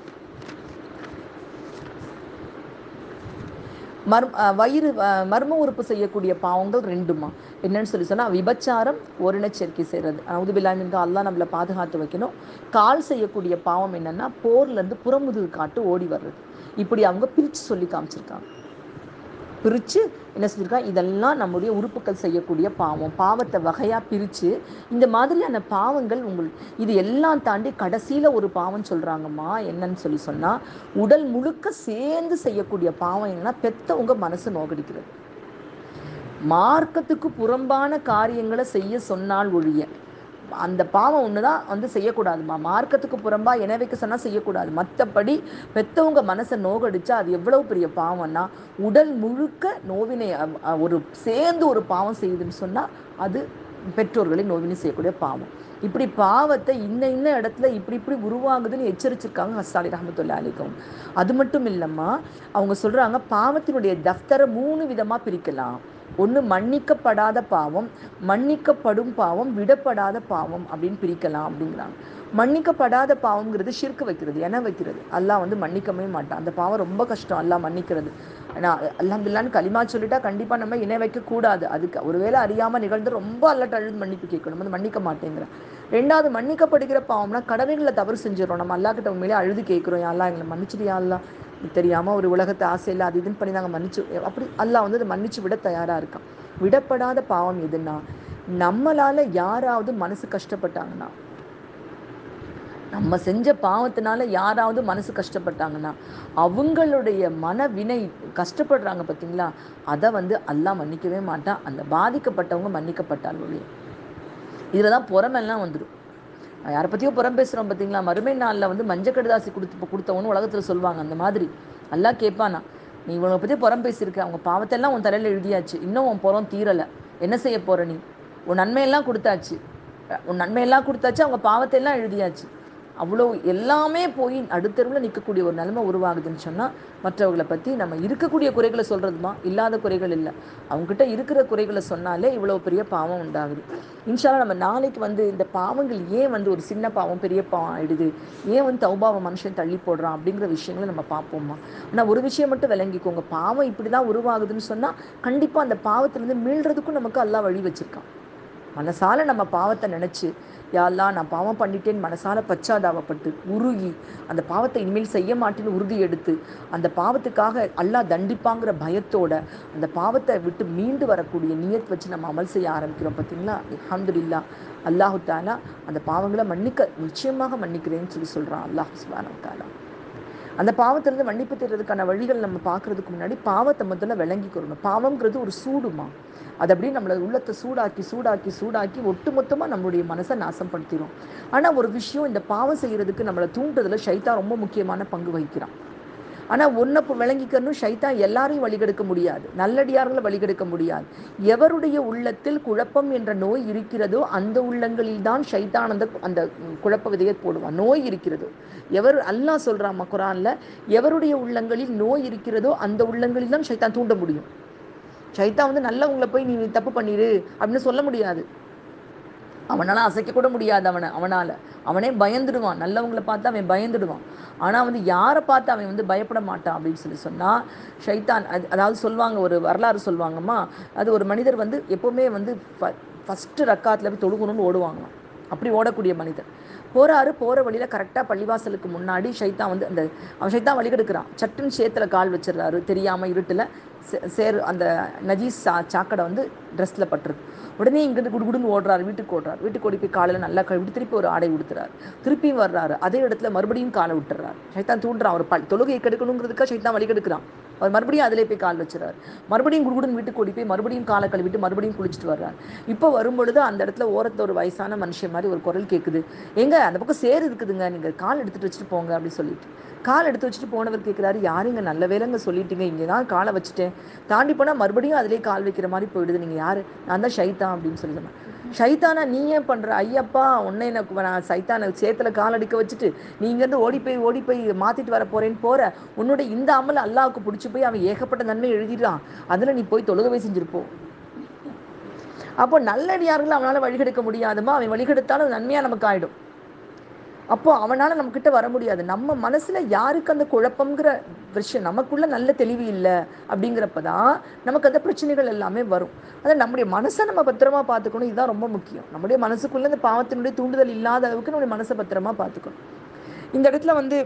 மர் வயிறு மர்ம உறுப்பு செய்யக்கூடிய பாவங்கள் ரெண்டுமா என்னன்னு சொல்லி சொன்னால் விபச்சாரம் ஓரினச்சேர்க்கை செய்கிறது உதுபில்லாமின்க அல்லா நம்மளை பாதுகாத்து வைக்கணும் கால் செய்யக்கூடிய பாவம் என்னென்னா போர்லேருந்து புறமுதுகு காட்டு ஓடி வர்றது இப்படி அவங்க பிரித்து சொல்லி காமிச்சிருக்காங்க பிரித்து என்ன செஞ்சுருக்காங்க இதெல்லாம் நம்முடைய உறுப்புகள் செய்யக்கூடிய பாவம் பாவத்தை வகையாக பிரித்து இந்த மாதிரியான பாவங்கள் உங்கள் இது எல்லாம் தாண்டி கடைசியில் ஒரு பாவம் சொல்கிறாங்கம்மா என்னன்னு சொல்லி சொன்னால் உடல் முழுக்க சேர்ந்து செய்யக்கூடிய பாவம் என்னன்னா பெத்தவங்க மனசு நோகடிக்கிறது மார்க்கத்துக்கு புறம்பான காரியங்களை செய்ய சொன்னால் ஒழிய அந்த பாவம் ஒன்று தான் வந்து செய்யக்கூடாதுமா மார்க்கத்துக்கு புறம்பா இணை வைக்க சொன்னால் செய்யக்கூடாது மற்றபடி பெற்றவங்க மனசை நோகடிச்சா அது எவ்வளவு பெரிய பாவம்னா உடல் முழுக்க நோவினை ஒரு சேர்ந்து ஒரு பாவம் செய்யுதுன்னு சொன்னால் அது பெற்றோர்களை நோவினை செய்யக்கூடிய பாவம் இப்படி பாவத்தை இன்ன இன்ன இடத்துல இப்படி இப்படி உருவாகுதுன்னு எச்சரிச்சிருக்காங்க ஹஸ்தாலி ரஹமத்துல்லா அலிகம் அது மட்டும் இல்லைம்மா அவங்க சொல்கிறாங்க பாவத்தினுடைய தஃப்தரை மூணு விதமாக பிரிக்கலாம் ஒன்று மன்னிக்கப்படாத பாவம் மன்னிக்கப்படும் பாவம் விடப்படாத பாவம் அப்படின்னு பிரிக்கலாம் அப்படிங்கிறாங்க மன்னிக்கப்படாத பாவம்ங்கிறது ஷிர்க்கு வைக்கிறது என வைக்கிறது அல்லாஹ் வந்து மன்னிக்கவே மாட்டான் அந்த பாவம் ரொம்ப கஷ்டம் அல்லாஹ் மன்னிக்கிறது ஆனால் அல்ஹம்துலில்லான்னு களிமா சொல்லிட்டா கண்டிப்பாக நம்ம இணை வைக்கக்கூடாது அதுக்கு ஒருவேளை அறியாமல் நிகழ்ந்து ரொம்ப அல்லாட்ட அழுது மன்னிப்பு கேட்கணும் அது மன்னிக்க மாட்டேங்கிறேன் ரெண்டாவது மன்னிக்கப்படுகிற பாவம்னா கடமைகளை தவறு செஞ்சிடறோம் நம்ம அல்லா கிட்ட உண்மையிலே அழுது கேட்குறோம் யாரெல்லாம் எங்களை மன்னிச்சிடியா அல்லா தெரியாமல் ஒரு உலகத்தை ஆசை இல்லை அது இதுன்னு பண்ணி நாங்கள் மன்னிச்சு அப்படி அல்லாஹ் வந்து அதை மன்னிச்சு விட தயாராக இருக்கான் விடப்படாத பாவம் எதுன்னா நம்மளால யாராவது மனசு கஷ்டப்பட்டாங்கன்னா நம்ம செஞ்ச பாவத்தினால யாராவது மனசு கஷ்டப்பட்டாங்கன்னா அவங்களுடைய மனவினை கஷ்டப்படுறாங்க பார்த்தீங்களா அதை வந்து அல்லாஹ் மன்னிக்கவே மாட்டான் அந்த பாதிக்கப்பட்டவங்க மன்னிக்கப்பட்டால் ஒழிய இதில் தான் புறமெல்லாம் வந்துடும் யாரை பற்றியோ புறம் பேசுகிறோம் பார்த்தீங்களா மறுமை நாளில் வந்து மஞ்சள் கடுதாசி கொடுத்து கொடுத்தவனு உலகத்தில் சொல்லுவாங்க அந்த மாதிரி அல்லாஹ் கேட்பானா நீ இவனை பற்றி புறம் பேசியிருக்க அவங்க பாவத்தெல்லாம் உன் தலையில் எழுதியாச்சு இன்னும் உன் புறம் தீரலை என்ன செய்ய போகிற நீ உன் நன்மையெல்லாம் கொடுத்தாச்சு உன் நன்மையெல்லாம் கொடுத்தாச்சு அவங்க பாவத்தையெல்லாம் எழுதியாச்சு அவ்வளோ எல்லாமே போய் நடுத்தருவில் நிற்கக்கூடிய ஒரு நிலைமை உருவாகுதுன்னு சொன்னால் மற்றவர்களை பற்றி நம்ம இருக்கக்கூடிய குறைகளை சொல்கிறதுமா இல்லாத குறைகள் இல்லை அவங்ககிட்ட இருக்கிற குறைகளை சொன்னாலே இவ்வளோ பெரிய பாவம் உண்டாகுது இன்ஷால்லா நம்ம நாளைக்கு வந்து இந்த பாவங்கள் ஏன் வந்து ஒரு சின்ன பாவம் பெரிய பாவம் ஆயிடுது ஏன் வந்து தௌபாவை மனுஷன் தள்ளி போடுறான் அப்படிங்கிற விஷயங்களை நம்ம பார்ப்போம்மா ஆனால் ஒரு விஷயம் மட்டும் விளங்கிக்கோங்க பாவம் இப்படி தான் உருவாகுதுன்னு சொன்னால் கண்டிப்பாக அந்த பாவத்திலேருந்து மீள்றதுக்கும் நமக்கு எல்லாம் வழி வச்சுருக்கான் மனசால நம்ம பாவத்தை நினச்சி யாரெல்லாம் நான் பாவம் பண்ணிட்டேன் மனசால பச்சாதாபப்பட்டு உருகி அந்த பாவத்தை இனிமேல் செய்ய மாட்டேன்னு உறுதி எடுத்து அந்த பாவத்துக்காக அல்லாஹ் தண்டிப்பாங்கிற பயத்தோட அந்த பாவத்தை விட்டு மீண்டு வரக்கூடிய நியத் வச்சு நம்ம அமல் செய்ய ஆரம்பிக்கிறோம் பார்த்தீங்களா அல்ஹம்துலில்லா அல்லாஹு தாலா அந்த பாவங்களை மன்னிக்க நிச்சயமாக மன்னிக்கிறேன்னு சொல்லி சொல்கிறான் அல்லாஹ் சுபானு தாலா அந்த பாவத்திலிருந்து மன்னிப்பு தேடுறதுக்கான வழிகள் நம்ம பார்க்கறதுக்கு முன்னாடி பாவத்தை முதல்ல விளங்கிக்கிறணும் பாவம்ங்கிறது ஒரு சூடுமா அது அப்படியே நம்மளை உள்ளத்தை சூடாக்கி சூடாக்கி சூடாக்கி ஒட்டுமொத்தமாக நம்மளுடைய மனசை நாசப்படுத்திடும் ஆனால் ஒரு விஷயம் இந்த பாவம் செய்கிறதுக்கு நம்மளை தூண்டுறதுல ஷைத்தா ரொம்ப முக்கியமான பங்கு வகிக்கிறான் ஆனால் ஒன்றை இப்போ விளங்கிக்கணும் ஷைத்தான் எல்லாரையும் வழிகெடுக்க முடியாது நல்லடியார்களை வழிகெடுக்க முடியாது எவருடைய உள்ளத்தில் குழப்பம் என்ற நோய் இருக்கிறதோ அந்த உள்ளங்களில் தான் ஷைத்தான் அந்த அந்த குழப்ப விதையை போடுவான் நோய் இருக்கிறதோ எவர் அல்லாஹ் சொல்கிறாம்மா குரானில் எவருடைய உள்ளங்களில் நோய் இருக்கிறதோ அந்த உள்ளங்களில் தான் ஷைத்தான் தூண்ட முடியும் ஷைத்தான் வந்து நல்லவங்களை போய் நீ தப்பு பண்ணிடு அப்படின்னு சொல்ல முடியாது அவனால் அசைக்க கூட முடியாது அவனை அவனால் அவனே பயந்துடுவான் நல்லவங்களை பார்த்து அவன் பயந்துடுவான் ஆனால் வந்து யாரை பார்த்து அவன் வந்து பயப்பட மாட்டான் அப்படின்னு சொல்லி சொன்னால் ஷைத்தான் அது அதாவது சொல்லுவாங்க ஒரு வரலாறு சொல்லுவாங்கம்மா அது ஒரு மனிதர் வந்து எப்போவுமே வந்து ஃபஸ்ட்டு ரக்காத்தில் போய் தொழுகணும்னு ஓடுவாங்களாம் அப்படி ஓடக்கூடிய மனிதர் போகிறாரு போகிற வழியில் கரெக்டாக பள்ளிவாசலுக்கு முன்னாடி ஷைத்தான் வந்து அந்த அவன் ஷைத்தான் வழிகெடுக்கிறான் சட்டுன்னு சேத்துல கால் வச்சிடுறாரு தெரியாமல் இருட்டில் சேர் அந்த நஜீஸ் சா சாக்கடை வந்து ட்ரெஸ்ஸில் பட்டுருக்கு உடனே இங்கேருந்து குடுகுடுன்னு ஓடுறாரு வீட்டுக்கு ஓடுறாரு வீட்டுக்கு ஓடி போய் காலையில் நல்லா கழுவிட்டு திருப்பி ஒரு ஆடை உடுத்துறாரு திருப்பியும் வர்றாரு அதே இடத்துல மறுபடியும் காலை விட்டுறாரு ஷைத்தான் தூண்டுறான் அவர் பல் தொழுகையை கெடுக்கணுங்கிறதுக்காக ஷைத்தான் வழி கெடுக்கிறான் அவர் மறுபடியும் அதிலே போய் கால் வச்சுறாரு மறுபடியும் குடுகுடுன்னு வீட்டுக்கு ஓடி போய் மறுபடியும் காலை கழுவிட்டு மறுபடியும் குளிச்சுட்டு வர்றாரு இப்போ வரும்பொழுது அந்த இடத்துல ஓரத்தில் ஒரு வயசான மனுஷன் மாதிரி ஒரு குரல் கேட்குது எங்க அந்த பக்கம் சேர் இருக்குதுங்க நீங்கள் கால் எடுத்துகிட்டு வச்சுட்டு போங்க அப்படின்னு சொல்லிட்டு கால் எடுத்து வச்சுட்டு போனவர் கேட்குறாரு யாருங்க நல்ல வேலைங்க சொல்லிட்டீங்க இங்கே தான் காலை வச்சுட்டேன் தாண்டி போனால் மறுபடியும் அதிலே கால் வைக்கிற மாதிரி போயிடுது நீங்கள் யார் நான் தான் ஷைத்தான் அப்படின்னு சொல்லி சொன்னேன் ஷைத்தானா நீ ஏன் பண்ணுற ஐயப்பா உன்னை எனக்கு நான் சைத்தானை சேத்துல கால் அடிக்க வச்சுட்டு நீ இங்கேருந்து ஓடி போய் ஓடி போய் மாற்றிட்டு வர போகிறேன்னு போகிற உன்னோட இந்த அமல் அல்லாவுக்கு பிடிச்சி போய் அவன் ஏகப்பட்ட நன்மை எழுதிடுறான் அதில் நீ போய் தொழுகவே செஞ்சிருப்போம் அப்போ நல்லடியார்கள் அவனால் வழிகெடுக்க முடியாதுமா அவன் வழிகெடுத்தாலும் அது நன்மையாக நமக்கு ஆகிடும் அப்போ அவனால் நம்மக்கிட்ட வர முடியாது நம்ம மனசில் யாருக்கு அந்த குழப்பங்கிற விஷயம் நமக்குள்ள நல்ல தெளிவு இல்லை அப்படிங்கிறப்ப தான் நமக்கு அந்த பிரச்சனைகள் எல்லாமே வரும் அதை நம்முடைய மனசை நம்ம பத்திரமா பார்த்துக்கணும் இதுதான் ரொம்ப முக்கியம் நம்முடைய மனசுக்குள்ளே இந்த பாவத்தினுடைய தூண்டுதல் இல்லாத அளவுக்கு நம்முடைய மனசை பத்திரமா பார்த்துக்கணும் இந்த இடத்துல வந்து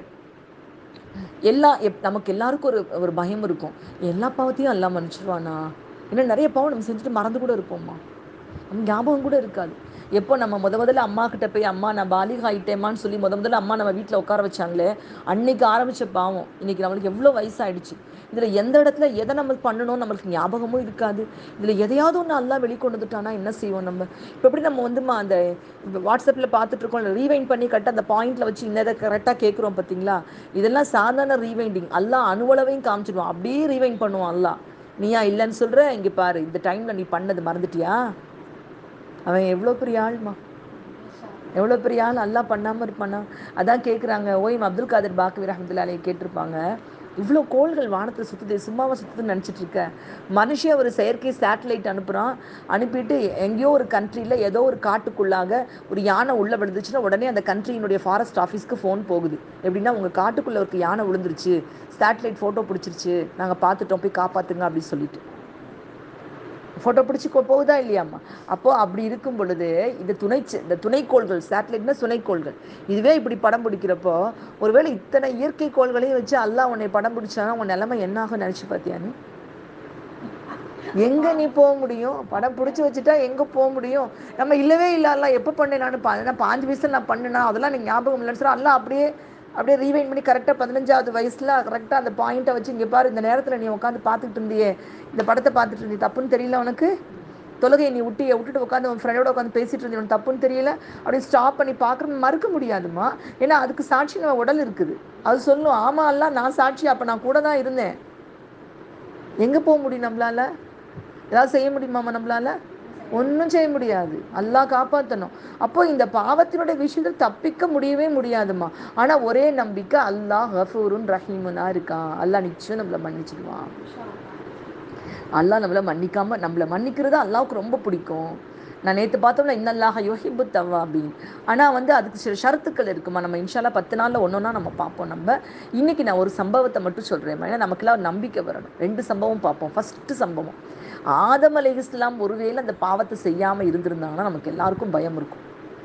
எல்லா எப் நமக்கு எல்லாருக்கும் ஒரு ஒரு பயம் இருக்கும் எல்லா பாவத்தையும் எல்லாம் மன்னிச்சிருவானா ஏன்னா நிறைய பாவம் நம்ம செஞ்சுட்டு மறந்து கூட இருப்போம்மா நம்ம ஞாபகம் கூட இருக்காது எப்போ நம்ம முத முதல்ல அம்மா கிட்ட போய் அம்மா நான் பாலிக ஆயிட்டேம்மான்னு சொல்லி முத முதல்ல அம்மா நம்ம வீட்டில் உட்கார வச்சாங்களே அன்னைக்கு ஆரம்பிச்ச பாவம் இன்னைக்கு நம்மளுக்கு எவ்வளோ வயசாயிடுச்சு இதில் எந்த இடத்துல எதை நம்ம பண்ணணும் நம்மளுக்கு ஞாபகமும் இருக்காது இதில் எதையாவது ஒன்று எல்லாம் வெளிக்கொண்டு வந்துட்டானா என்ன செய்வோம் நம்ம இப்போ எப்படி நம்ம வந்துமா அந்த இப்போ வாட்ஸ்அப்பில் பார்த்துட்டு இருக்கோம் ரீவைண்ட் பண்ணி கரெக்டாக அந்த பாயிண்ட்டில் வச்சு இன்னதை கரெக்டாக கேட்குறோம் பார்த்தீங்களா இதெல்லாம் சாதாரண ரீவைண்டிங் எல்லாம் அணுவளவையும் காமிச்சிடுவான் அப்படியே ரீவைண்ட் பண்ணுவான் எல்லாம் நீயா இல்லைன்னு சொல்கிற இங்கே பாரு இந்த டைமில் நீ பண்ணது மறந்துட்டியா அவன் எவ்வளோ பெரிய ஆள்மா எவ்வளோ பெரிய ஆள் நல்லா பண்ணாமல் இருப்பானா அதான் கேட்குறாங்க ஓய்ம் அப்துல் காதர் பாக்கவி ரஹமத்துல்லா அலையை கேட்டிருப்பாங்க இவ்வளோ கோள்கள் வானத்தில் சுற்றுது சும்மாவா சுற்றுதுன்னு நினச்சிட்டு இருக்க மனுஷன் ஒரு செயற்கை சேட்டலைட் அனுப்புகிறான் அனுப்பிட்டு எங்கேயோ ஒரு கண்ட்ரியில் ஏதோ ஒரு காட்டுக்குள்ளாக ஒரு யானை உள்ளே விழுந்துச்சுன்னா உடனே அந்த கண்ட்ரியினுடைய ஃபாரஸ்ட் ஆஃபீஸ்க்கு ஃபோன் போகுது எப்படின்னா உங்கள் காட்டுக்குள்ளே ஒரு யானை விழுந்துருச்சு சேட்டலைட் ஃபோட்டோ பிடிச்சிருச்சு நாங்கள் பார்த்துட்டோம் போய் காப்பாற்றுங்க அப்படின்னு சொல்லிட்டு ஃபோட்டோ பிடிச்சி போகுதா இல்லையாம்மா அப்போது அப்படி இருக்கும் பொழுது இந்த துணை இந்த துணைக்கோள்கள் சேட்டலைட்னா துணைக்கோள்கள் இதுவே இப்படி படம் பிடிக்கிறப்போ ஒருவேளை இத்தனை இயற்கை கோள்களையும் வச்சு அல்லாஹ் உன்னை படம் பிடிச்சானா உன் நிலைமை என்னாகும் நினச்சி பார்த்தியா நீ எங்கே நீ போக முடியும் படம் பிடிச்சி வச்சுட்டா எங்கே போக முடியும் நம்ம இல்லவே இல்லை அல்ல எப்போ பண்ணேன் நான் பா நான் பாஞ்சு வயசில் நான் பண்ணேனா அதெல்லாம் எனக்கு ஞாபகம் இல்லைன்னு சொல்லி அல்ல அப்படியே அப்படியே ரீவைண்ட் பண்ணி கரெக்டாக பதினஞ்சாவது வயசில் கரெக்டாக அந்த பாயிண்ட்டை வச்சு இங்கே பாரு இந்த நேரத்தில் நீ உட்காந்து பார்த்துட்டு இருந்தியே இந்த படத்தை பார்த்துட்டு இருந்தீ தப்புன்னு தெரியல உனக்கு தொழுகையை நீ விட்டு விட்டுட்டு உட்காந்து உன் ஃப்ரெண்டோட உட்காந்து பேசிட்டு இருந்தீங்க உனக்கு தப்புன்னு தெரியல அப்படி ஸ்டாப் பண்ணி பார்க்குறது மறுக்க முடியாதுமா ஏன்னா அதுக்கு சாட்சி நம்ம உடல் இருக்குது அது சொல்லும் ஆமாம் அல்ல நான் சாட்சி அப்போ நான் கூட தான் இருந்தேன் எங்கே போக முடியும் நம்மளால ஏதாவது செய்ய முடியுமாம்மா நம்மளால ஒன்றும் செய்ய முடியாது அல்லாஹ் காப்பாற்றணும் அப்போ இந்த பாவத்தினுடைய விஷயத்தில் தப்பிக்க முடியவே முடியாதுமா ஆனால் ஒரே நம்பிக்கை அல்லாஹ் ஹஃபூருன் ரஹீமுனா இருக்கான் அல்லாஹ் நிச்சயம் நம்மளை மன்னிச்சிடுவான் அல்லாஹ் நம்மளை மன்னிக்காம நம்மளை மன்னிக்கிறது அல்லாவுக்கு ரொம்ப பிடிக்கும் நான் நேற்று பார்த்தோம்னா இன்னல்லாஹ யோஹிபு தவாபின் ஆனால் வந்து அதுக்கு சில ஷரத்துக்கள் இருக்குமா நம்ம இன்ஷால்லா பத்து நாளில் ஒன்றா நம்ம பார்ப்போம் நம்ம இன்னைக்கு நான் ஒரு சம்பவத்தை மட்டும் சொல்கிறேன் ஏன்னா நமக்கெல்லாம் ஒரு நம்பிக்கை வரணும் ரெண்டு சம்பவம் பார்ப்போம் ஃபஸ்ட்டு சம்பவம் ஆதம் அலை இஸ்லாம் ஒருவேளை அந்த பாவத்தை செய்யாமல் இருந்திருந்தாங்கன்னா நமக்கு எல்லாருக்கும் பயம் இருக்கும்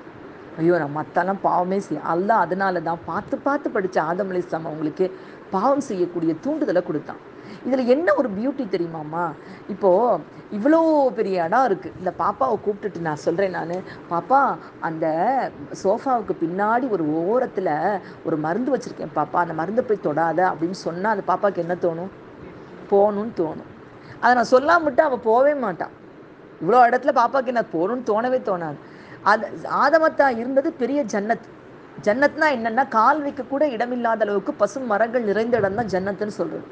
ஐயோ நான் மற்றெல்லாம் பாவமே செய்ய அல்லா அதனால தான் பார்த்து பார்த்து படித்த ஆதம் அலை இஸ்லாம் அவங்களுக்கு பாவம் செய்யக்கூடிய தூண்டுதலை கொடுத்தான் இதில் என்ன ஒரு பியூட்டி தெரியுமாம்மா இப்போது இவ்வளோ பெரிய இடம் இருக்குது இந்த பாப்பாவை கூப்பிட்டுட்டு நான் சொல்கிறேன் நான் பாப்பா அந்த சோஃபாவுக்கு பின்னாடி ஒரு ஓரத்தில் ஒரு மருந்து வச்சுருக்கேன் பாப்பா அந்த மருந்தை போய் தொடாத அப்படின்னு சொன்னால் அந்த பாப்பாவுக்கு என்ன தோணும் போகணும்னு தோணும் அதை நான் சொல்லாம விட்டு அவள் போகவே மாட்டான் இவ்வளோ இடத்துல பாப்பாவுக்கு என்ன போகணும்னு தோணவே தோணாது அது ஆதமத்தா இருந்தது பெரிய ஜன்னத் ஜன்னத்னா என்னன்னா கால் வைக்க கூட இடமில்லாத அளவுக்கு பசும் மரங்கள் நிறைந்த இடம் தான் ஜன்னத்துன்னு சொல்றது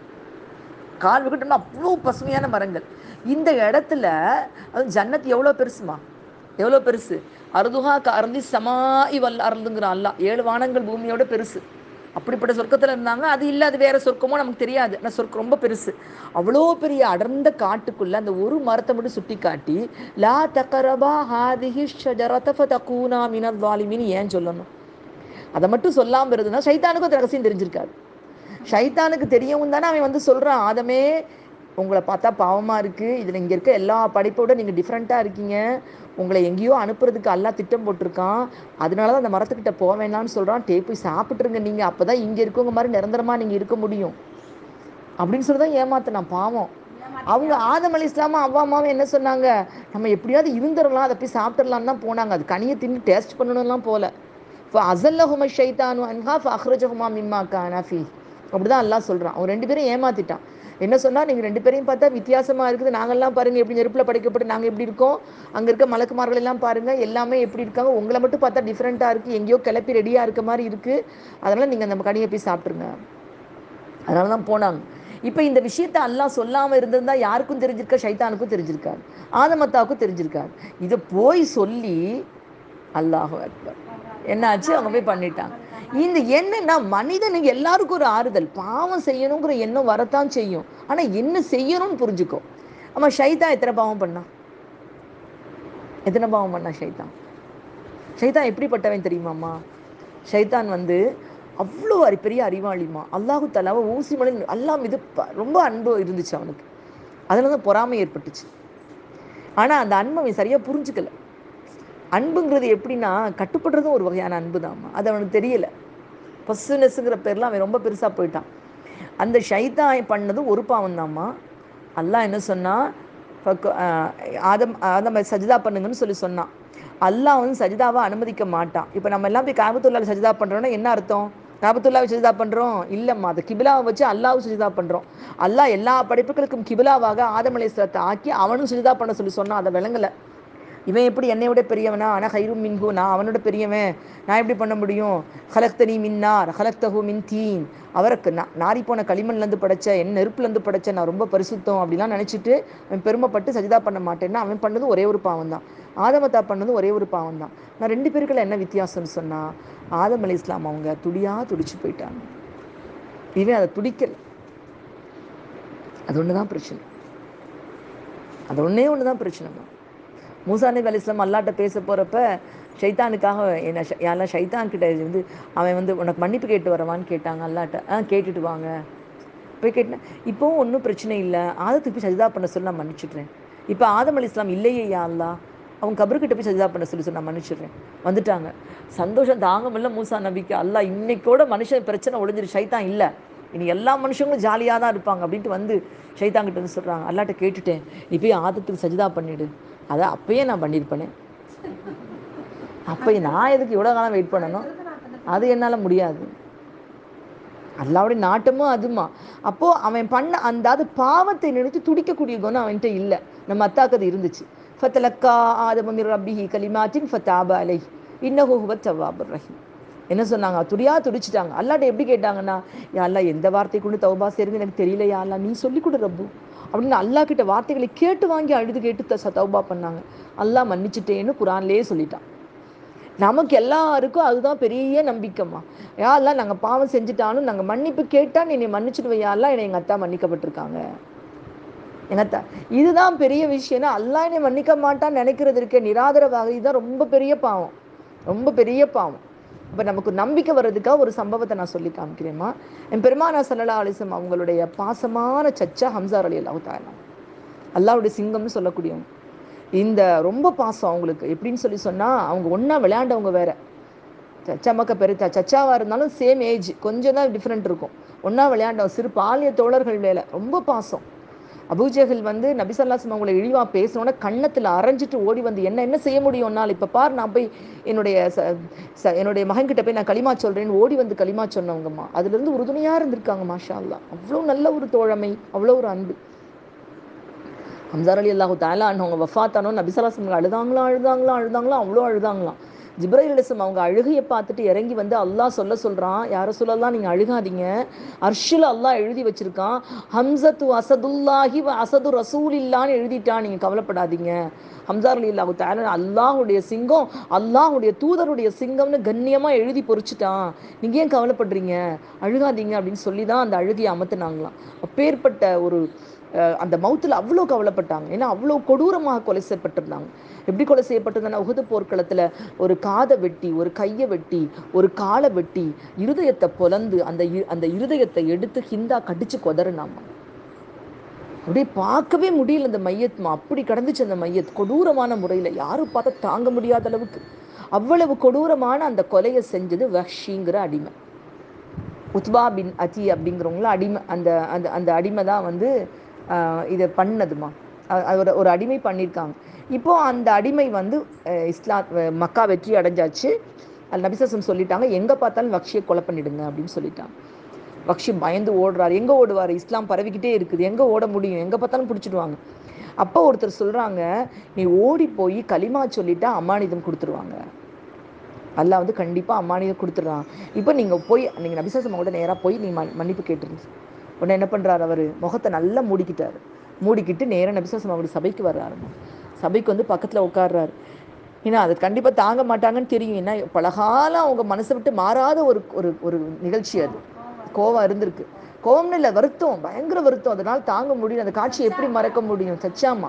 கால் வைக்கட்டோம்னா அவ்வளோ பசுமையான மரங்கள் இந்த இடத்துல அது ஜன்னத் எவ்வளோ பெருசுமா எவ்வளோ பெருசு அருதுஹா அருந்தி சமாய் வல்ல அருந்துங்கிற அல்லா ஏழு வானங்கள் பூமியோட பெருசு அப்படிப்பட்ட சொர்க்கத்தில் இருந்தாங்க அது இல்லை அது வேற சொர்க்கமோ நமக்கு தெரியாது ஆனால் சொர்க்கம் ரொம்ப பெருசு அவ்வளோ பெரிய அடர்ந்த காட்டுக்குள்ள அந்த ஒரு மரத்தை மட்டும் சுட்டி காட்டி லா தக்கரபா ஹாதிஹி ஷஜரத தக்கூனா மினர் வாலிமின்னு ஏன் சொல்லணும் அதை மட்டும் சொல்லாமல் இருந்ததுன்னா சைத்தானுக்கும் அது ரகசியம் தெரிஞ்சிருக்காது ஷைத்தானுக்கு தெரியவும் தானே அவன் வந்து சொல்கிறான் ஆதமே உங்களை பார்த்தா பாவமாக இருக்குது இதில் இங்கே இருக்க எல்லா படைப்போட நீங்கள் டிஃப்ரெண்ட்டாக இருக்கீங்க உங்களை எங்கேயோ அனுப்புறதுக்கு எல்லாம் திட்டம் போட்டிருக்கான் அதனால தான் அந்த மரத்துக்கிட்ட போக வேணாம்னு சொல்கிறான் டே போய் சாப்பிட்ருங்க நீங்கள் அப்போ தான் இங்கே இருக்கவங்க மாதிரி நிரந்தரமாக நீங்கள் இருக்க முடியும் அப்படின்னு சொல்லி தான் ஏமாத்தினான் பாவம் அவங்க ஆதம் அலி இஸ்லாமா அவ்வா அம்மாவும் என்ன சொன்னாங்க நம்ம எப்படியாவது இருந்துடலாம் அதை போய் சாப்பிட்டுடலாம் தான் போனாங்க அது கனியை தின்னு டேஸ்ட் பண்ணணும்லாம் போல இப்போ அசல்லஹும ஷைத்தானு அன்ஹா அஹ்ரஜஹுமா மிம்மா கானாஃபி அப்படிதான் அல்லாஹ் சொல்கிறான் அவன் ரெண்டு பேரும் ஏமாத்திட்டான் என்ன சொன்னால் நீங்கள் ரெண்டு பேரையும் பார்த்தா வித்தியாசமாக இருக்குது நாங்கள்லாம் பாருங்கள் எப்படி நெருப்பில் படைக்கப்பட்டு நாங்கள் எப்படி இருக்கோம் அங்கே இருக்க மலக்குமார்கள் எல்லாம் பாருங்கள் எல்லாமே எப்படி இருக்காங்க உங்களை மட்டும் பார்த்தா டிஃப்ரெண்ட்டாக இருக்குது எங்கேயோ கிளப்பி ரெடியாக இருக்க மாதிரி இருக்குது அதனால் நீங்கள் அந்த கனியை போய் சாப்பிட்ருங்க அதனால தான் போனாங்க இப்போ இந்த விஷயத்த அல்லாஹ் சொல்லாமல் இருந்திருந்தா யாருக்கும் தெரிஞ்சிருக்கா ஷைத்தானுக்கும் தெரிஞ்சிருக்காது ஆதமத்தாவுக்கும் தெரிஞ்சிருக்காது இதை போய் சொல்லி அல்லாஹ் அக்பர் என்னாச்சு அவங்க போய் பண்ணிட்டாங்க இந்த என்னன்னா மனிதனுக்கு எல்லாருக்கும் ஒரு ஆறுதல் பாவம் செய்யணுங்கிற எண்ணம் வரத்தான் செய்யும் ஆனா என்ன செய்யணும்னு புரிஞ்சுக்கோ ஆமா ஷைதான் எத்தனை பாவம் பண்ணா எத்தனை பாவம் பண்ணா ஷைதான் ஷைதான் எப்படிப்பட்டவன் தெரியுமாம்மா ஷைதான் வந்து அவ்வளோ அறி பெரிய அறிவாளிமா அல்லாஹு தலாவை ஊசி மலை அல்லா மீது ப- ரொம்ப அன்பு இருந்துச்சு அவனுக்கு அதில் தான் பொறாமை ஏற்பட்டுச்சு ஆனால் அந்த அன்பை அவன் சரியாக புரிஞ்சுக்கல அன்புங்கிறது எப்படின்னா கட்டுப்படுறதும் ஒரு வகையான அன்பு தான்மா அது அவனுக்கு தெரியல பசுனஸ்ங்கிற பேர்லாம் அவன் ரொம்ப பெருசாக போயிட்டான் அந்த ஷைத்தான் பண்ணதும் ஒரு பாவம் தான்மா அல்லாஹ் என்ன சொன்னா ஃபக்கு- ஆஹ் ஆதம் ஆதம் சஜிதா பண்ணுங்கன்னு சொல்லி சொன்னான் அல்லாஹ் வந்து சஜிதாவை அனுமதிக்க மாட்டான் இப்போ நம்ம எல்லாம் போய் காபத்துல்லாவில் சஜிதா பண்ணுறோன்னா என்ன அர்த்தம் காபத்துல்லாவை சஜிதா பண்ணுறோம் இல்லைம்மா அது கிபிலாவை வச்சு அல்லாஹ் சஜிதா பண்ணுறோம் அல்லாஹ் எல்லா படைப்புகளுக்கும் கிபிலாவாக ஆதம் அலைஹிஸ்ஸலாத்தை ஆக்கி அவனும் சஜிதா பண்ண சொல்லி சொன்னான் அதை விளங்கலை இவன் எப்படி என்னை விட பெரியவனா ஆனால் ஹைரும் மின்ஹு நான் அவனோட பெரியவன் நான் எப்படி பண்ண முடியும் ஹலக்தனி மின்னார் ஹலக்தஹு மின் தீன் அவருக்கு நான் நாரி போன களிமண்லேருந்து படைச்ச என் நெருப்புலேருந்து படைச்ச நான் ரொம்ப பரிசுத்தம் அப்படிலாம் நினச்சிட்டு அவன் பெருமைப்பட்டு சஜிதா பண்ண மாட்டேன்னா அவன் பண்ணது ஒரே ஒரு பாவம் தான் ஆதமத்தா பண்ணது ஒரே ஒரு பாவம் தான் நான் ரெண்டு பேருக்குள்ள என்ன வித்தியாசம்னு சொன்னா ஆதம் அலி இஸ்லாம் அவங்க துடியா துடிச்சு போயிட்டாங்க இவன் அதை துடிக்கல அது ஒன்று தான் பிரச்சனை அது ஒன்றே ஒன்று தான் பிரச்சனைமா மூசா நபி அலி இஸ்லாம் அல்லாட்ட பேச போகிறப்ப ஷைத்தானுக்காக என்ன ஷ- யாரெல்லாம் ஷைத்தான் கிட்ட வந்து அவன் வந்து உனக்கு மன்னிப்பு கேட்டு வரவான்னு கேட்டாங்க அல்லாட்ட ஆ கேட்டுட்டு வாங்க போய் கேட்டேன் இப்போவும் ஒன்றும் பிரச்சனை இல்லை ஆதத்துக்கு போய் சஜிதா பண்ண சொல்லி நான் மன்னிச்சிடுறேன் இப்போ ஆதம் அலி இஸ்லாம் இல்லையே யா அல்லா அவங்க கபருக்கிட்ட போய் சஜிதா பண்ண சொல்லி சொல்லி நான் மன்னிச்சிடுறேன் வந்துட்டாங்க சந்தோஷம் தாங்க முடியல மூசா நபிக்கு அல்லாஹ் இன்னைக்கோட மனுஷன் பிரச்சனை ஒழிஞ்சிரு ஷைத்தான் இல்லை இனி எல்லா மனுஷங்களும் ஜாலியாக தான் இருப்பாங்க அப்படின்ட்டு வந்து ஷைத்தான் கிட்ட வந்து சொல்கிறாங்க அல்லாட்ட கேட்டுட்டேன் நீ போய் ஆதத்துக்கு சஜிதா பண்ணிடு அதை அப்பயே நான் பண்ணியிருப்பேனே அப்போ நான் எதுக்கு இவ்வளோ காலம் வெயிட் பண்ணணும் அது என்னால் முடியாது அல்லாவுடைய நாட்டமும் அதுமா அப்போ அவன் பண்ண அந்த அது பாவத்தை நினைத்து துடிக்கக்கூடிய குணம் அவன்கிட்ட இல்லை நம்ம அத்தாக்கு அது இருந்துச்சு ஃபத்தலக்கா ஆதமமிர் ரப்பிஹி கலிமாத்தின் ஃபத்தாப அலை இன்னஹு ஹுவ தவ்வாபுர் ரஹீம் என்ன சொன்னாங்க துடியா துடிச்சிட்டாங்க அல்லாட்ட எப்படி கேட்டாங்கன்னா யா அல்லா எந்த வார்த்தை கொண்டு தௌபா செய்யறது எனக்கு தெரியல யா அல்லா நீ சொல்லி கொடு ரப்பு அப்படின்னு அல்லாஹ் கிட்ட வார்த்தைகளை கேட்டு வாங்கி அழுது கேட்டு த- தௌபா பண்ணாங்க அல்லாஹ் மன்னிச்சிட்டேன்னு குரான்லேயே சொல்லிட்டான் நமக்கு எல்லாருக்கும் அதுதான் பெரிய நம்பிக்கைம்மா யாரெல்லாம் நாங்கள் பாவம் செஞ்சுட்டாலும் நாங்கள் மன்னிப்பு கேட்டால் நீ என்னை மன்னிச்சிட்டு வையாலாம் என்னை எங்கள் அத்தா மன்னிக்கப்பட்டிருக்காங்க எங்கள் அத்தா இதுதான் பெரிய விஷயம்னா அல்லாஹ் என்னை மன்னிக்க மாட்டான்னு நினைக்கிறது இருக்க நிராதரவாக இதுதான் ரொம்ப பெரிய பாவம் ரொம்ப பெரிய பாவம் இப்போ நமக்கு நம்பிக்கை வர்றதுக்காக ஒரு சம்பவத்தை நான் சொல்லி காமிக்கிறேம்மா என் பெருமானா சல்லா அலிசம் அவங்களுடைய பாசமான சச்சா ஹம்சார் அலி அல்லாஹு தாலா அல்லாவுடைய சிங்கம்னு சொல்லக்கூடியவங்க இந்த ரொம்ப பாசம் அவங்களுக்கு எப்படின்னு சொல்லி சொன்னால் அவங்க ஒன்றா விளையாண்டவங்க வேற சச்சா மக்க பெருத்தா சச்சாவாக இருந்தாலும் சேம் ஏஜ் கொஞ்சம் தான் டிஃப்ரெண்ட் இருக்கும் ஒன்றா விளையாண்டவங்க சிறு பாலிய தோழர்கள் மேலே ரொம்ப பாசம் அபூஜஹல் வந்து நபிசல்லாசம் அவங்களை இழிவாக பேசினோன்னே கன்னத்தில் அரைஞ்சிட்டு ஓடி வந்து என்ன என்ன செய்ய முடியும் என்னால் இப்போ பார் நான் போய் என்னுடைய ச ச என்னுடைய மகன்கிட்ட போய் நான் களிமா சொல்கிறேன்னு ஓடி வந்து களிமா சொன்னவங்கம்மா அதுலேருந்து உறுதுணையாக இருந்திருக்காங்க மாஷா அல்லாஹ் அவ்வளோ நல்ல ஒரு தோழமை அவ்வளோ ஒரு அன்பு ஹம்சார் அலி அல்லாஹு தாலா அவங்க வஃபாத்தானோ நபிசலாசம் அழுதாங்களாம் அழுதாங்களாம் அழுதாங்களாம் அவ்வளோ அழுதாங்களாம் ஜிப்ரைல் அலிஸ்லாம் அவங்க அழுகையை பார்த்துட்டு இறங்கி வந்து அல்லாஹ் சொல்ல சொல்கிறான் யார சொல்லலாம் நீங்கள் அழுகாதீங்க அர்ஷில் அல்லாஹ் எழுதி வச்சிருக்கான் ஹம்சத்து அசதுல்லாஹி வ அசது ரசூல் இல்லான்னு எழுதிட்டான் நீங்கள் கவலைப்படாதீங்க ஹம்சார் அலி அல்லாஹு தாலா அல்லாஹுடைய சிங்கம் அல்லாஹுடைய தூதருடைய சிங்கம்னு கண்ணியமாக எழுதி பொறிச்சிட்டான் நீங்கள் ஏன் கவலைப்படுறீங்க அழுகாதீங்க அப்படின்னு சொல்லி தான் அந்த அழுகையை அமர்த்தினாங்களாம் அப்பேற்பட்ட ஒரு அஹ் அந்த மௌத்தில் அவ்வளோ கவலைப்பட்டாங்க ஏன்னா அவ்வளோ கொடூரமாக கொலை செய்யப்பட்டிருந்தாங்க எப்படி கொலை செய்யப்பட்டிருந்தாங்கன்னா உகுது போர்க்களத்தில் ஒரு காதை வெட்டி ஒரு கையை வெட்டி ஒரு காலை வெட்டி இருதயத்தை பொலந்து அந்த இ- அந்த இருதயத்தை எடுத்து ஹிந்தா கடிச்சு கொதறினாமா அப்படியே பார்க்கவே முடியல அந்த மையத்மா அப்படி கடந்துச்சு அந்த மையத் கொடூரமான முறையில் யாரும் பார்த்தா தாங்க முடியாத அளவுக்கு அவ்வளவு கொடூரமான அந்த கொலையை செஞ்சது வஹ்ஷிங்கிற அடிமை உத்பா பின் அதி அப்படிங்கிறவங்கள அடிமை அந்த அந்த அந்த அடிமை தான் வந்து ஆஹ், இதை பண்ணதுமா அ- அது ஒரு ஒரு அடிமை பண்ணியிருக்காங்க இப்போ அந்த அடிமை வந்து அஹ், இஸ்லாம் அஹ், மக்கா வெற்றி அடைஞ்சாச்சு அது நபிசசம் சொல்லிட்டாங்க எங்கே பார்த்தாலும் வக்ஷியை கொலை பண்ணிடுங்க அப்படின்னு சொல்லிட்டாங்க வக்ஷி பயந்து ஓடுறாரு எங்கே ஓடுவார் இஸ்லாம் பரவிக்கிட்டே இருக்குது எங்கே ஓட முடியும் எங்கே பார்த்தாலும் பிடிச்சிடுவாங்க அப்போ ஒருத்தர் சொல்கிறாங்க நீ ஓடி போய் களிமா சொல்லிட்டா அம்மானிதம் கொடுத்துருவாங்க அல்லாஹ் வந்து கண்டிப்பாக அம்மானிதம் கொடுத்துட்றான் இப்போ நீங்கள் போய் நீங்கள் நபிசாசம் கூட நேராக போய் நீ மன் மன்னிப்பு கேட்டுருங்க உடனே என்ன பண்ணுறாரு அவர் முகத்தை நல்லா மூடிக்கிட்டாரு மூடிக்கிட்டு நேராக நபிசாசம் அவருடைய சபைக்கு வர்றாரு சபைக்கு வந்து பக்கத்தில் உட்கார்றாரு ஏன்னா அது கண்டிப்பாக தாங்க மாட்டாங்கன்னு தெரியும் ஏன்னா பலகாலம் அவங்க மனசை விட்டு மாறாத ஒரு ஒரு ஒரு நிகழ்ச்சி அது கோவம் இருந்திருக்கு கோவம்னு இல்லை வருத்தம் பயங்கர வருத்தம் அதனால் தாங்க முடியும் அந்த காட்சியை எப்படி மறக்க முடியும் சச்சாமா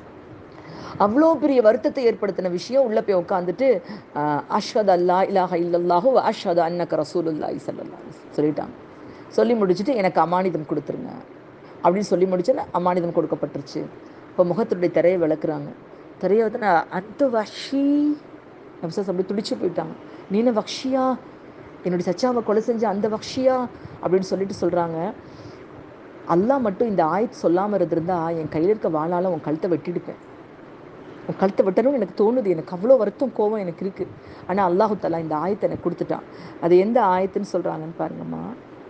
அவ்வளோ பெரிய வருத்தத்தை ஏற்படுத்தின விஷயம் உள்ளே போய் உட்காந்துட்டு அஷ்ஹத் அல்லா இலாஹ இல்லல்லாஹு வ அஷ்ஹது அன்னக ரசூலுல்லாஹி ஸல்லல்லாஹு அலைஹி வஸல்லம் சொல்லிட்டாங்க சொல்லி முடிச்சுட்டு எனக்கு அமானிதம் கொடுத்துருங்க அப்படின்னு சொல்லி முடிச்சோன்னே அமானிதம் கொடுக்கப்பட்டுருச்சு இப்போ முகத்துடைய திரையை விளக்குறாங்க திரையை வந்து நான் அந்த வஷி நம்சஸ் அப்படி துடிச்சு போயிட்டாங்க நீன வக்ஷியா என்னுடைய சச்சாவை கொலை செஞ்ச அந்த வக்ஷியா அப்படின்னு சொல்லிட்டு சொல்கிறாங்க அல்லாஹ் மட்டும் இந்த ஆயத் சொல்லாமல் இருந்திருந்தா என் கையில் இருக்க வாளால் உன் கழுத்தை வெட்டிடுப்பேன் உன் கழுத்தை வெட்டணும்னு எனக்கு தோணுது எனக்கு அவ்வளோ வருத்தம் கோவம் எனக்கு இருக்குது ஆனால் அல்லாஹு தஆலா இந்த ஆயத்தை எனக்கு கொடுத்துட்டான் அது எந்த ஆயத்துன்னு சொல்கிறாங்கன்னு பாருங்கம்மா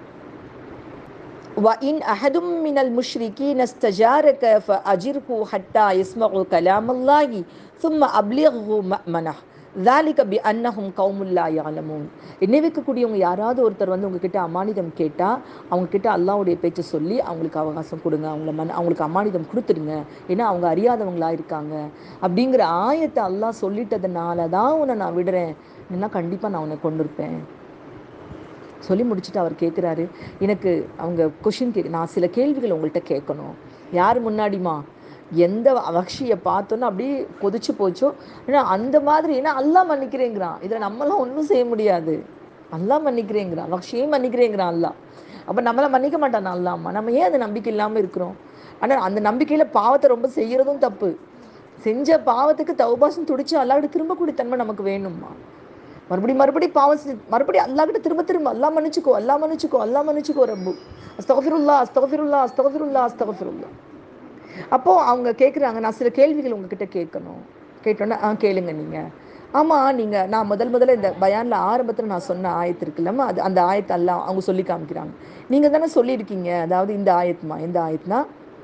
وإن أحد من المشركين استجارك فأجره حتى يسمع كلام الله ثم أبلغه مأمنه ذلك بأنهم قوم لا يعلمون என்னை வைக்கக்கூடியவங்க யாராவது ஒருத்தர் வந்து உங்ககிட்ட அமானிதம் கேட்டால் அவங்க கிட்ட அல்லாஹ்வுடைய பேச்சை சொல்லி அவங்களுக்கு அவகாசம் கொடுங்க அவங்கள மன அவங்களுக்கு அமானிதம் கொடுத்துடுங்க ஏன்னா அவங்க அறியாதவங்களா இருக்காங்க அப்படிங்கிற ஆயத்தை அல்லாஹ் சொல்லிட்டதுனால தான் உன்னை நான் விடுறேன் இல்லைன்னா கண்டிப்பாக நான் உன்னை கொண்டிருப்பேன் சொல்லி முடிச்சுட்டு அவர் கேட்குறாரு எனக்கு அவங்க கொஷின் கேட்க நான் சில கேள்விகள் உங்கள்கிட்ட கேட்கணும் யார் முன்னாடிமா எந்த வக்ஷியை பார்த்தோன்னோ அப்படியே கொதிச்சு போச்சோ ஏன்னா அந்த மாதிரி ஏன்னா அல்லாஹ் மன்னிக்கிறேங்கிறான் இதில் நம்மளாம் ஒன்றும் செய்ய முடியாது அல்லாஹ் மன்னிக்கிறேங்கிறான் வக்ஷியும் மன்னிக்கிறேங்கிறான் அல்லாஹ் அப்போ நம்மளை மன்னிக்க மாட்டான் அல்லாம்மா நம்ம ஏன் அந்த நம்பிக்கை இல்லாமல் இருக்கிறோம் ஆனால் அந்த நம்பிக்கையில் பாவத்தை ரொம்ப செய்கிறதும் தப்பு செஞ்ச பாவத்துக்கு தௌபாசம் துடிச்சு அல்லாஹ்கிட்ட திரும்ப கூடிய தன்மை நமக்கு வேணும்மா மறுபடி மறுபடி பாவம் செஞ்சு மறுபடி அல்லாஹ்கிட்ட திரும்ப திரும்ப அல்லா மன்னிச்சுக்கோ அல்லா மன்னிச்சுக்கோ அல்லா மன்னிச்சுக்கோ ரப்பு அஸ்தகஃபிருல்லா அஸ்தகஃபிருல்லா அஸ்தகஃபிருல்லா அஸ்தகஃபிருல்லா அப்போ அவங்க கேட்குறாங்க நான் சில கேள்விகள் உங்ககிட்ட கேட்கணும் கேட்டோன்னே ஆ கேளுங்க நீங்கள் ஆமாம் நீங்கள் நான் முதல் முதல்ல இந்த பயானில் ஆரம்பத்தில் நான் சொன்ன ஆயத்து இருக்குல்லம்மா அது அந்த ஆயத்தை எல்லாம் அவங்க சொல்லி காமிக்கிறாங்க நீங்கள் தானே சொல்லியிருக்கீங்க அதாவது இந்த ஆயத்துமா இந்த ஆயத்துனா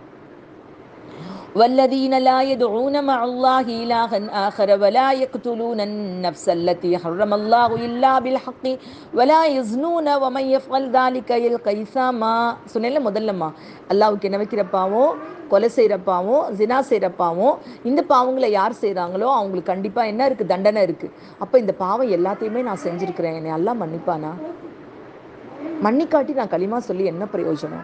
والذين لا يدعون مع الله إلها آخر ولا يقتلون النفس التي حرم الله إلا بالحق ولا يزنون ومن يفعل ذلك يلقى إثاما சொன்னேன்ல முதல்லம்மா அல்லாவுக்கு என்ன வைக்கிற பாவம் கொலை செய்கிற பாவம் ஜினா செய்கிற பாவம் இந்த பாவங்களை யார் செய்கிறாங்களோ அவங்களுக்கு கண்டிப்பாக என்ன இருக்குது தண்டனை இருக்குது அப்போ இந்த பாவம் எல்லாத்தையுமே நான் செஞ்சுருக்கிறேன் என்னை எல்லாம் மன்னிப்பானா மன்னிக்காட்டி நான் களிமா சொல்லி என்ன பிரயோஜனம்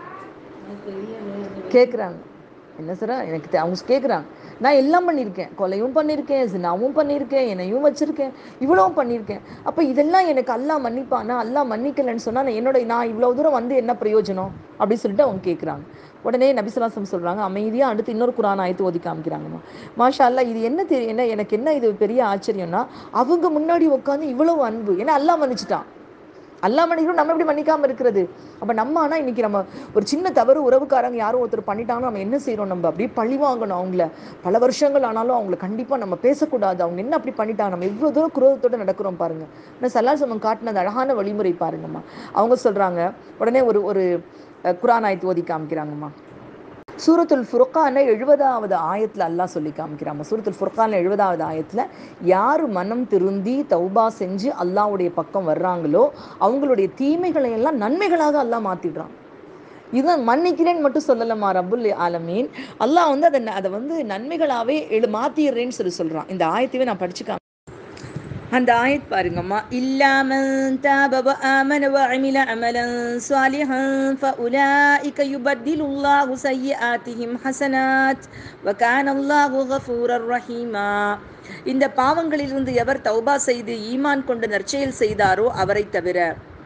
கேட்குறாங்க என்ன சார் எனக்கு தெ- அவங்க கேட்குறாங்க நான் எல்லாம் பண்ணியிருக்கேன் கொலையும் பண்ணியிருக்கேன் ஜினாவும் பண்ணியிருக்கேன் என்னையும் வச்சுருக்கேன் இவ்வளவும் பண்ணியிருக்கேன் அப்போ இதெல்லாம் எனக்கு அல்லாஹ் மன்னிப்பானா அல்லாஹ் மன்னிக்கலைன்னு சொன்னால் நான் என்னோட நான் இவ்வளோ தூரம் வந்து என்ன பிரயோஜனம் அப்படின்னு சொல்லிட்டு அவங்க கேட்குறாங்க உடனே நபிசுலாசம் சொல்கிறாங்க அமைதியாக அடுத்து இன்னொரு குரான் ஆயத்து ஓதி காமிக்கிறாங்கம்மா மாஷா அல்லாஹ் இது என்ன தெரி என்ன எனக்கு என்ன இது பெரிய ஆச்சரியம்னா அவங்க முன்னாடி உட்காந்து இவ்வளவு அன்பு ஏன்னா அல்லாஹ் மன்னிச்சிட்டான் அல்லாஹ் மன்னிக்கணும் நம்ம எப்படி மன்னிக்காம இருக்கிறது அப்ப நம்ம ஆனா இன்னைக்கு நம்ம ஒரு சின்ன தவறு உறவுக்காரங்க யாரும் ஒருத்தர் பண்ணிட்டாங்கன்னா நம்ம என்ன செய்றோம் நம்ம அப்படியே பழி வாங்கணும் அவங்கள பல வருஷங்கள் ஆனாலும் அவங்கள கண்டிப்பா நம்ம பேசக்கூடாது அவங்க என்ன அப்படி பண்ணிட்டாங்க நம்ம எவ்வளவு தூரம் குரோதத்தோட நடக்கிறோம் பாருங்க ஆனால் சல்லால் சமம் காட்டின அந்த அழகான வழிமுறை பாருங்கம்மா அவங்க சொல்றாங்க உடனே ஒரு ஒரு அஹ், குரான் ஆயத்து ஓதி காமிக்கிறாங்கம்மா சூரத்துல் ஃபுர்கான எழுபதாவது ஆயத்தில் அல்லாஹ் சொல்லி காமிக்கிறாங்க சூரத்துல் ஃபுர்கான எழுபதாவது ஆயத்தில் யார் மனம் திருந்தி தௌபா செஞ்சு அல்லாஹ்வுடைய பக்கம் வர்றாங்களோ அவங்களுடைய தீமைகளை எல்லாம் நன்மைகளாக அல்லாஹ் மாற்றிடுறான் இதுதான் மன்னிக்கிறேன்னு மட்டும் சொல்லலம்மா ரப்புல் ஆலமீன் அல்லாஹ் வந்து அதை அதை வந்து நன்மைகளாகவே எழு மாற்றிடுறேன்னு சொல்லி சொல்கிறான் இந்த ஆயத்தையே நான் படிச்சு அந்த ஆயத் பாருங்கம்மா இல்லாமன் தாப وآمن وعمل عملا صالحا فأولئك يبدل الله سيئاتهم حسنات وكان الله غفورا رحيما இந்த பாவங்களிலிருந்து எவர் தௌபா செய்து ஈமான் கொண்டு நற்செயல் செய்தாரோ அவரை தவிர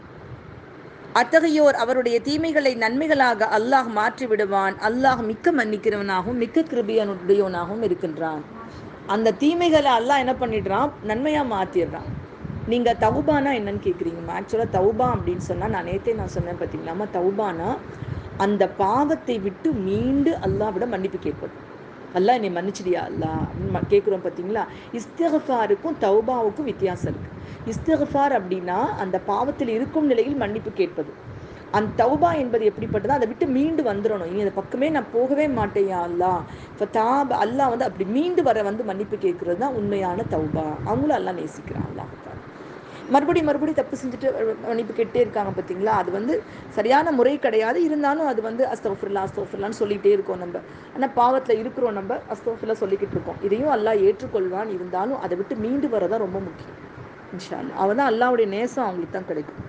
அத்தகையோர் அவருடைய தீமைகளை நன்மைகளாக அல்லாஹ் மாற்றி விடுவான் அல்லாஹ் மிக்க மன்னிக்கிறவனாகவும் மிக்க கிருபியனுடையவனாகவும் இருக்கின்றான் அந்த தீமைகளை அல்லாஹ் என்ன பண்ணிடுறான் நன்மையா மாத்திடுறான் நீங்க தௌபானா என்னன்னு கேக்குறீங்க ஆக்சுவலா தௌபா அப்படின்னு சொன்னா நான் நேத்தே நான் சொன்னேன் பார்த்தீங்களாமா தௌபானா அந்த பாவத்தை விட்டு மீண்டு அல்லாஹ்விட மன்னிப்பு கேட்பது அல்லாஹ் என்னை மன்னிச்சிடியா அல்லாஹ் அப்படின்னு ம- கேட்குறோம் பார்த்தீங்களா இஸ்திகஃபாருக்கும் தௌபாவுக்கும் வித்தியாசம் இருக்கு இஸ்திகஃபார் அப்படின்னா அந்த பாவத்தில் இருக்கும் நிலையில் மன்னிப்பு கேட்பது அந்த தௌபா என்பது எப்படிப்பட்டதோ அதை விட்டு மீண்டு வந்துடணும் இனி அந்த பக்கமே நான் போகவே மாட்டேயா அல்லாஹ் இப்போ தாப அல்லாஹ் வந்து அப்படி மீண்டு வர வந்து மன்னிப்பு கேட்கறது தான் உண்மையான தௌபா அவங்களும் அல்லாஹ் நேசிக்கிறான் அல்லாஹ் மறுபடி மறுபடி தப்பு செஞ்சுட்டு அஹ், மன்னிப்பு கேட்டே இருக்காங்க பார்த்தீங்களா அது வந்து சரியான முறை கிடையாது இருந்தாலும் அது வந்து அஸ்தோஃபிர்லா அஸ்தோஃபிர்லான்னு சொல்லிகிட்டே இருக்கோம் நம்ம ஆனால் பாவத்தில் இருக்கிறோம் நம்ம அஸ்தோஃபிர்லா சொல்லிக்கிட்டு இருக்கோம் இதையும் அல்லாஹ் ஏற்றுக்கொள்வான் இருந்தாலும் அதை விட்டு மீண்டு வரதான் ரொம்ப முக்கியம் இன்ஷா அல்லாஹ் அவன் தான் அல்லாவுடைய நேசம் அவங்களுக்கு தான் கிடைக்கும்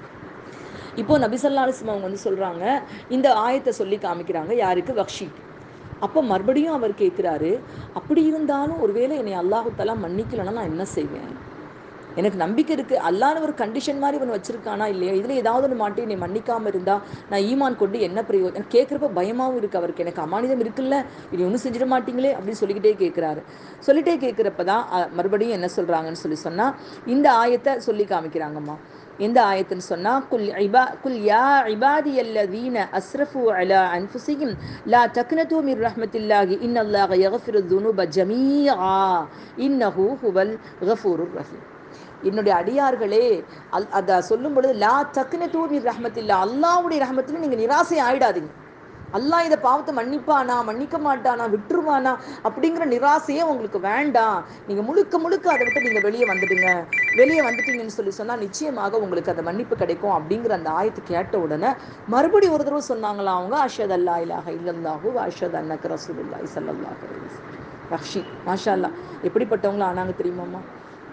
இப்போ நபிசல்லா அலிஸ்லாம் அவங்க வந்து சொல்றாங்க இந்த ஆயத்தை சொல்லி காமிக்கிறாங்க யாருக்கு வக்ஷி அப்போ மறுபடியும் அவர் கேட்குறாரு அப்படி இருந்தாலும் ஒருவேளை என்னை அல்லாஹு தலா மன்னிக்கலைன்னா நான் என்ன செய்வேன் எனக்கு நம்பிக்கை இருக்கு அல்லான்னு ஒரு கண்டிஷன் மாதிரி இவன் வச்சிருக்கானா இல்லையா இதுல ஏதாவது ஒன்று மாட்டி என்னை மன்னிக்காம இருந்தா நான் ஈமான் கொண்டு என்ன பிரயோஜனம் எனக்கு கேட்குறப்ப பயமாவும் இருக்கு அவருக்கு எனக்கு அமானிதம் இருக்குல்ல இது ஒன்றும் செஞ்சிட மாட்டீங்களே அப்படின்னு சொல்லிக்கிட்டே கேட்குறாரு சொல்லிட்டே கேட்குறப்ப தான் அஹ், மறுபடியும் என்ன சொல்றாங்கன்னு சொல்லி சொன்னா இந்த ஆயத்தை சொல்லி காமிக்கிறாங்கம்மா எந்த ஆயத்துன்னு சொன்னா குல் இபா குல் யா இபாதி அல்லதீன அஸ்ரஃபு அலா அன்ஃபுசிஹிம் லா தக்னது மிர் ரஹ்மத்தில்லாஹி இன்னல்லாஹ யக்ஃபிரு துனுப ஜமீஆ இன்னஹு ஹுவல் கஃபூருர் ரஹீம் என்னுடைய அடியார்களே அல் அதை சொல்லும் பொழுது லா தக்குன தூமி ரஹமத்தில்லா அல்லாவுடைய ரஹமத்தில் நீங்கள் நிராசை ஆயிடாதீங்க அல்லாஹ் இதை பாவத்தை மன்னிப்பானா மன்னிக்க மாட்டானா விட்டுருவானா அப்படிங்கிற நிராசையே உங்களுக்கு வேண்டாம் நீங்க முழுக்க முழுக்க அதை விட்டு நீங்க வெளியே வந்துடுங்க வெளியே வந்துட்டீங்கன்னு சொல்லி சொன்னா நிச்சயமாக உங்களுக்கு அந்த மன்னிப்பு கிடைக்கும் அப்படிங்கிற அந்த ஆயத்து கேட்ட உடனே மறுபடி ஒரு தடவை சொன்னாங்களா அவங்க அஷத் அல்லா இலாஹ இல்லல்லாஹு அஷத் அன்னக் ரசூலுல்லாஹி ஸல்லல்லாஹு அலைஹி வஸல்லம் ரக்ஷி மாஷா அல்லாஹ் எப்படிப்பட்டவங்களா ஆனாங்க தெரியுமாம்மா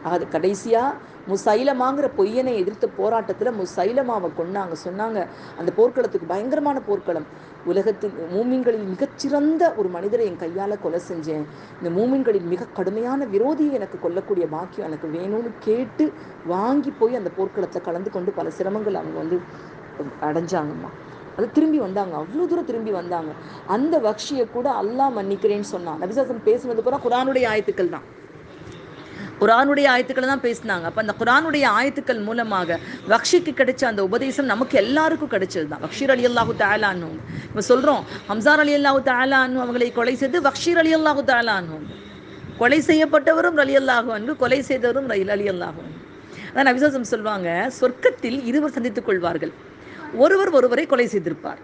அது கடைசியாக முசைலமாங்கிற பொய்யனை எதிர்த்த போராட்டத்தில் முசைலமாவை கொண்டாங்க சொன்னாங்க அந்த போர்க்களத்துக்கு பயங்கரமான போர்க்களம் உலகத்தில் மூமின்களில் மிகச்சிறந்த ஒரு மனிதரை என் கையால் கொலை செஞ்சேன் இந்த மூமின்களில் மிக கடுமையான விரோதியை எனக்கு கொல்லக்கூடிய பாக்கியம் எனக்கு வேணும்னு கேட்டு வாங்கி போய் அந்த போர்க்களத்தில் கலந்து கொண்டு பல சிரமங்கள் அவங்க வந்து அடைஞ்சாங்கம்மா அது திரும்பி வந்தாங்க அவ்வளோ தூரம் திரும்பி வந்தாங்க அந்த வக்ஷியை கூட அல்லாஹ் மன்னிக்கிறேன்னு சொன்னான் நபிசாசன் பேசுனது பூரா குரானுடைய ஆயத்துக்கள் தான் குரானுடைய ஆயத்துக்களை தான் பேசினாங்க அப்போ அந்த குரானுடைய ஆயத்துக்கள் மூலமாக வக்ஷிக்கு கிடைச்ச அந்த உபதேசம் நமக்கு எல்லாருக்கும் கிடைச்சது தான் வக்ஷீர் அலி அல்லாஹு தாலான்னு இப்போ சொல்கிறோம் ஹம்சார் அலி அல்லாஹு தாலான்னு அவங்களை கொலை செய்து வக்ஷீர் அலி அல்லாஹு தாலான்னு கொலை செய்யப்பட்டவரும் அலி அல்லாஹு அன்பு கொலை செய்தவரும் ரயில் அலி அல்லாஹு அதான் நபிசாசம் சொல்லுவாங்க சொர்க்கத்தில் இருவர் சந்தித்துக் கொள்வார்கள் ஒருவர் ஒருவரை கொலை செய்திருப்பார்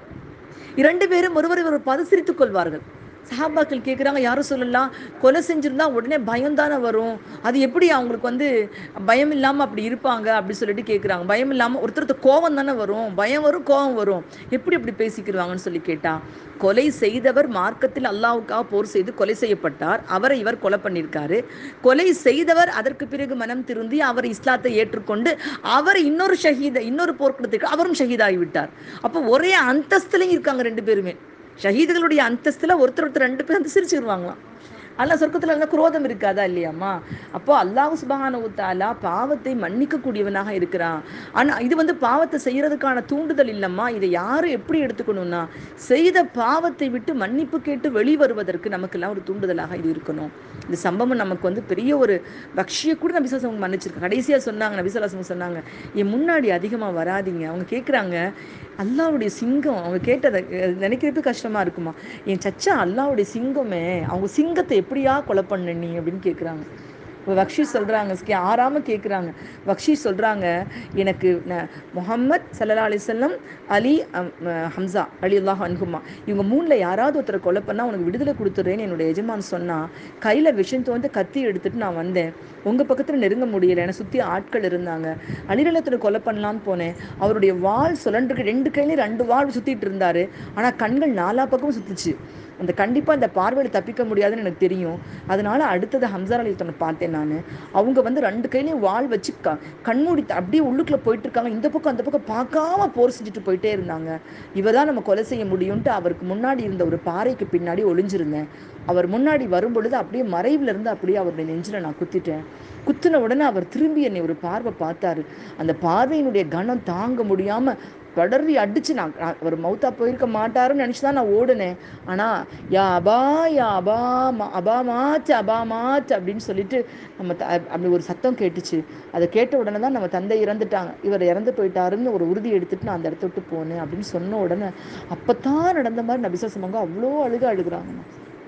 இரண்டு பேரும் ஒருவரை ஒருவர் பதசிரித்துக் கொள்வார்கள் சஹாபாக்கள் கேட்குறாங்க யாரும் சொல்லலாம் கொலை செஞ்சிருந்தா உடனே பயம் தானே வரும் அது எப்படி அவங்களுக்கு வந்து பயம் இல்லாமல் அப்படி இருப்பாங்க அப்படி சொல்லிட்டு கேட்குறாங்க பயம் இல்லாமல் ஒருத்தர் கோவம் தானே வரும் பயம் வரும் கோவம் வரும் எப்படி இப்படி பேசிக்கிடுவாங்கன்னு சொல்லி கேட்டா கொலை செய்தவர் மார்க்கத்தில் அல்லாவுக்காக போர் செய்து கொலை செய்யப்பட்டார் அவரை இவர் கொலை பண்ணியிருக்காரு கொலை செய்தவர் அதற்கு பிறகு மனம் திருந்தி அவர் இஸ்லாத்தை ஏற்றுக்கொண்டு அவர் இன்னொரு ஷஹீத இன்னொரு போர்க்களத்துக்கு அவரும் ஷஹீதாகி விட்டார் அப்போ ஒரே அந்தஸ்துலையும் இருக்காங்க ரெண்டு பேருமே ஷஹீதுகளுடைய அந்தஸ்தில் ஒருத்தர் ஒருத்தர் ரெண்டு பேர் வந்து சிரிச்சிருவாங்களாம் அல்ல சொர்க்கத்தில் இருந்தால் குரோதம் இருக்காதா இல்லையாம்மா அப்போ அல்லாஹ் சுபஹான உத்தாலா பாவத்தை மன்னிக்கக்கூடியவனாக இருக்கிறான் ஆனால் இது வந்து பாவத்தை செய்யறதுக்கான தூண்டுதல் இல்லைம்மா இதை யாரும் எப்படி எடுத்துக்கணும்னா செய்த பாவத்தை விட்டு மன்னிப்பு கேட்டு வெளிவருவதற்கு நமக்கெல்லாம் ஒரு தூண்டுதலாக இது இருக்கணும் இந்த சம்பவம் நமக்கு வந்து பெரிய ஒரு பக்ஷியை கூட நபிசாசம் மன்னிச்சிருக்காங்க கடைசியாக சொன்னாங்க நபிசலாசம் சொன்னாங்க என் முன்னாடி அதிகமாக வராதிங்க அவங்க கேட்குறாங்க அல்லாவுடைய சிங்கம் அவங்க கேட்டதை நினைக்கிறதுக்கு கஷ்டமாக இருக்குமா என் சச்சா அல்லாவுடைய சிங்கமே அவங்க சிங்கத்தை எப்படியா கொலை பண்ண நீ அப்படின்னு கேட்குறாங்க இப்போ வக்ஷி சொல்கிறாங்க ஆறாமல் கேட்குறாங்க வக்ஷி சொல்கிறாங்க எனக்கு முகம்மத் சல்லா அலிசல்லம் அலி ஹம்சா அலி அல்லாஹ் அன்ஹுமா இவங்க மூணில் யாராவது ஒருத்தரை கொலை பண்ணால் உனக்கு விடுதலை கொடுத்துட்றேன்னு என்னோட எஜமான் சொன்னால் கையில் விஷம் தோந்து கத்தி எடுத்துட்டு நான் வந்தேன் உங்கள் பக்கத்தில் நெருங்க முடியல என்னை சுற்றி ஆட்கள் இருந்தாங்க அலிரலத்தில் கொலை பண்ணலான்னு போனேன் அவருடைய வால் சுழன்றுக்கு ரெண்டு கையிலையும் ரெண்டு வால் சுற்றிட்டு இருந்தார் ஆனால் கண்கள் நாலா பக்கமும் சுற்றுச்சு அந்த கண்டிப்பாக அந்த பார்வையில் தப்பிக்க முடியாதுன்னு எனக்கு தெரியும் அதனால அடுத்தது ஹம்சார் அலி ஒருத்தனை பார்த்தேன் நான் அவங்க வந்து ரெண்டு கையிலையும் வால் வச்சு க கண்மூடி அப்படியே உள்ளுக்குள்ளே போயிட்டு இருக்காங்க இந்த பக்கம் அந்த பக்கம் பார்க்காம போர் செஞ்சுட்டு போயிட்டே இருந்தாங்க இவர் தான் நம்ம கொலை செய்ய முடியும்ட்டு அவருக்கு முன்னாடி இருந்த ஒரு பாறைக்கு பின்னாடி ஒளிஞ்சிருந்தேன் அவர் முன்னாடி வரும்பொழுது அப்படியே மறைவில் இருந்து அப்படியே அவருடைய நெஞ்சில் நான் குத்திட்டேன் குத்தின உடனே அவர் திரும்பி என்னை ஒரு பார்வை பார்த்தாரு அந்த பார்வையினுடைய கனம் தாங்க முடியாமல் படர்வி அடிச்சு நான் நான் அவர் மௌத்தா போயிருக்க மாட்டாருன்னு நினச்சி தான் நான் ஓடினேன் ஆனால் யா அபா யா அபா மா அபா மாச்சு அபா மாச்சு அப்படின்னு சொல்லிட்டு நம்ம த அப்படி ஒரு சத்தம் கேட்டுச்சு அதை கேட்ட உடனே தான் நம்ம தந்தை இறந்துட்டாங்க இவர் இறந்து போயிட்டாருன்னு ஒரு உறுதி எடுத்துட்டு நான் அந்த இடத்த விட்டு போனேன் அப்படின்னு சொன்ன உடனே அப்போ தான் நடந்த மாதிரி நபிசாசமங்க அவ்வளோ அழுக அழுகுறாங்கம்மா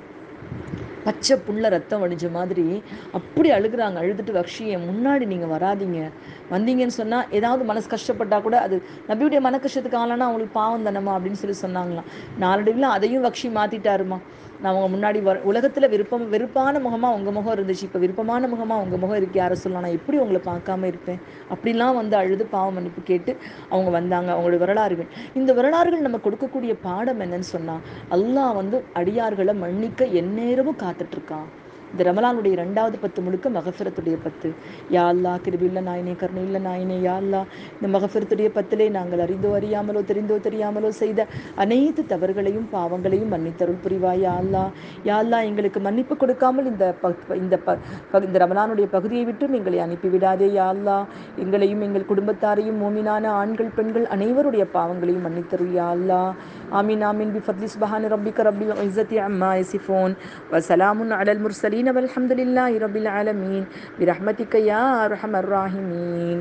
பச்சை புள்ள ரத்தம் வடிஞ்ச மாதிரி அப்படி அழுகுறாங்க அழுதுட்டு வக்ஷி என் முன்னாடி நீங்கள் வராதீங்க வந்தீங்கன்னு சொன்னால் ஏதாவது மனசு கஷ்டப்பட்டா கூட அது நபியுடைய மன கஷ்டத்துக்கு ஆளானா அவங்களுக்கு பாவம் தானம்மா அப்படின்னு சொல்லி சொன்னாங்களாம் நாளடைவில் அதையும் வக்ஷி மாற்றிட்டாருமா நான் உங்க முன்னாடி வர உலகத்தில் விருப்பம் வெறுப்பான முகமாக உங்கள் முகம் இருந்துச்சு இப்போ விருப்பமான முகமாக உங்கள் முகம் இருக்கு யாரை சொல்லலாம் நான் எப்படி உங்களை பார்க்காம இருப்பேன் அப்படிலாம் வந்து அழுது பாவம் மன்னிப்பு கேட்டு அவங்க வந்தாங்க அவங்களுடைய வரலாறுகள் இந்த வரலாறுகள் நம்ம கொடுக்கக்கூடிய பாடம் என்னன்னு சொன்னால் அல்லாஹ் வந்து அடியார்களை மன்னிக்க எந்நேரமும் காத்துட்ருக்கான் இந்த ரமலானுடைய ரெண்டாவது பத்து முழுக்க மகஃபிரத்துடைய பத்து யா அல்லா கிருபில்ல நாயனே கருணை இல்ல நாயனே யா அல்லா இந்த மகஃபிரத்துடைய பத்திலே நாங்கள் அறிந்தோ அறியாமலோ தெரிந்தோ தெரியாமலோ செய்த அனைத்து தவறுகளையும் பாவங்களையும் மன்னித்தருள் புரிவாய் யா அல்லா யா அல்லா எங்களுக்கு மன்னிப்பு கொடுக்காமல் இந்த ப இந்த ப ப- இந்த ரமலானுடைய பகுதியை விட்டும் எங்களை அனுப்பிவிடாதே யா அல்லா எங்களையும் எங்கள் குடும்பத்தாரையும் மோமினான ஆண்கள் பெண்கள் அனைவருடைய பாவங்களையும் மன்னித்தருள் யா அல்லா ஆமீன் ஆமீன் بفضل سبحان ربك رب العزة عما يصفون وسلام على المرسلين والحمد لله رب العالمين برحمتك يا أرحم الراحمين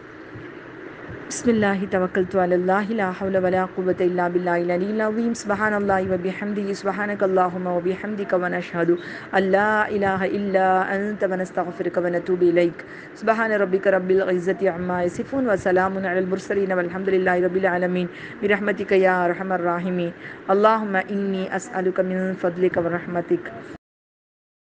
بسم الله توكلت على الله لا حول ولا قوة إلا بالله العلي العظيم سبحان الله وبحمده سبحانك اللهم وبحمدك ونشهد أن لا إله إلا أنت ونستغفرك ونتوب إليك سبحان ربك رب العزة عما يصفون وسلام على المرسلين والحمد لله رب العالمين برحمتك يا أرحم الراحمين اللهم إني أسألك من فضلك ورحمتك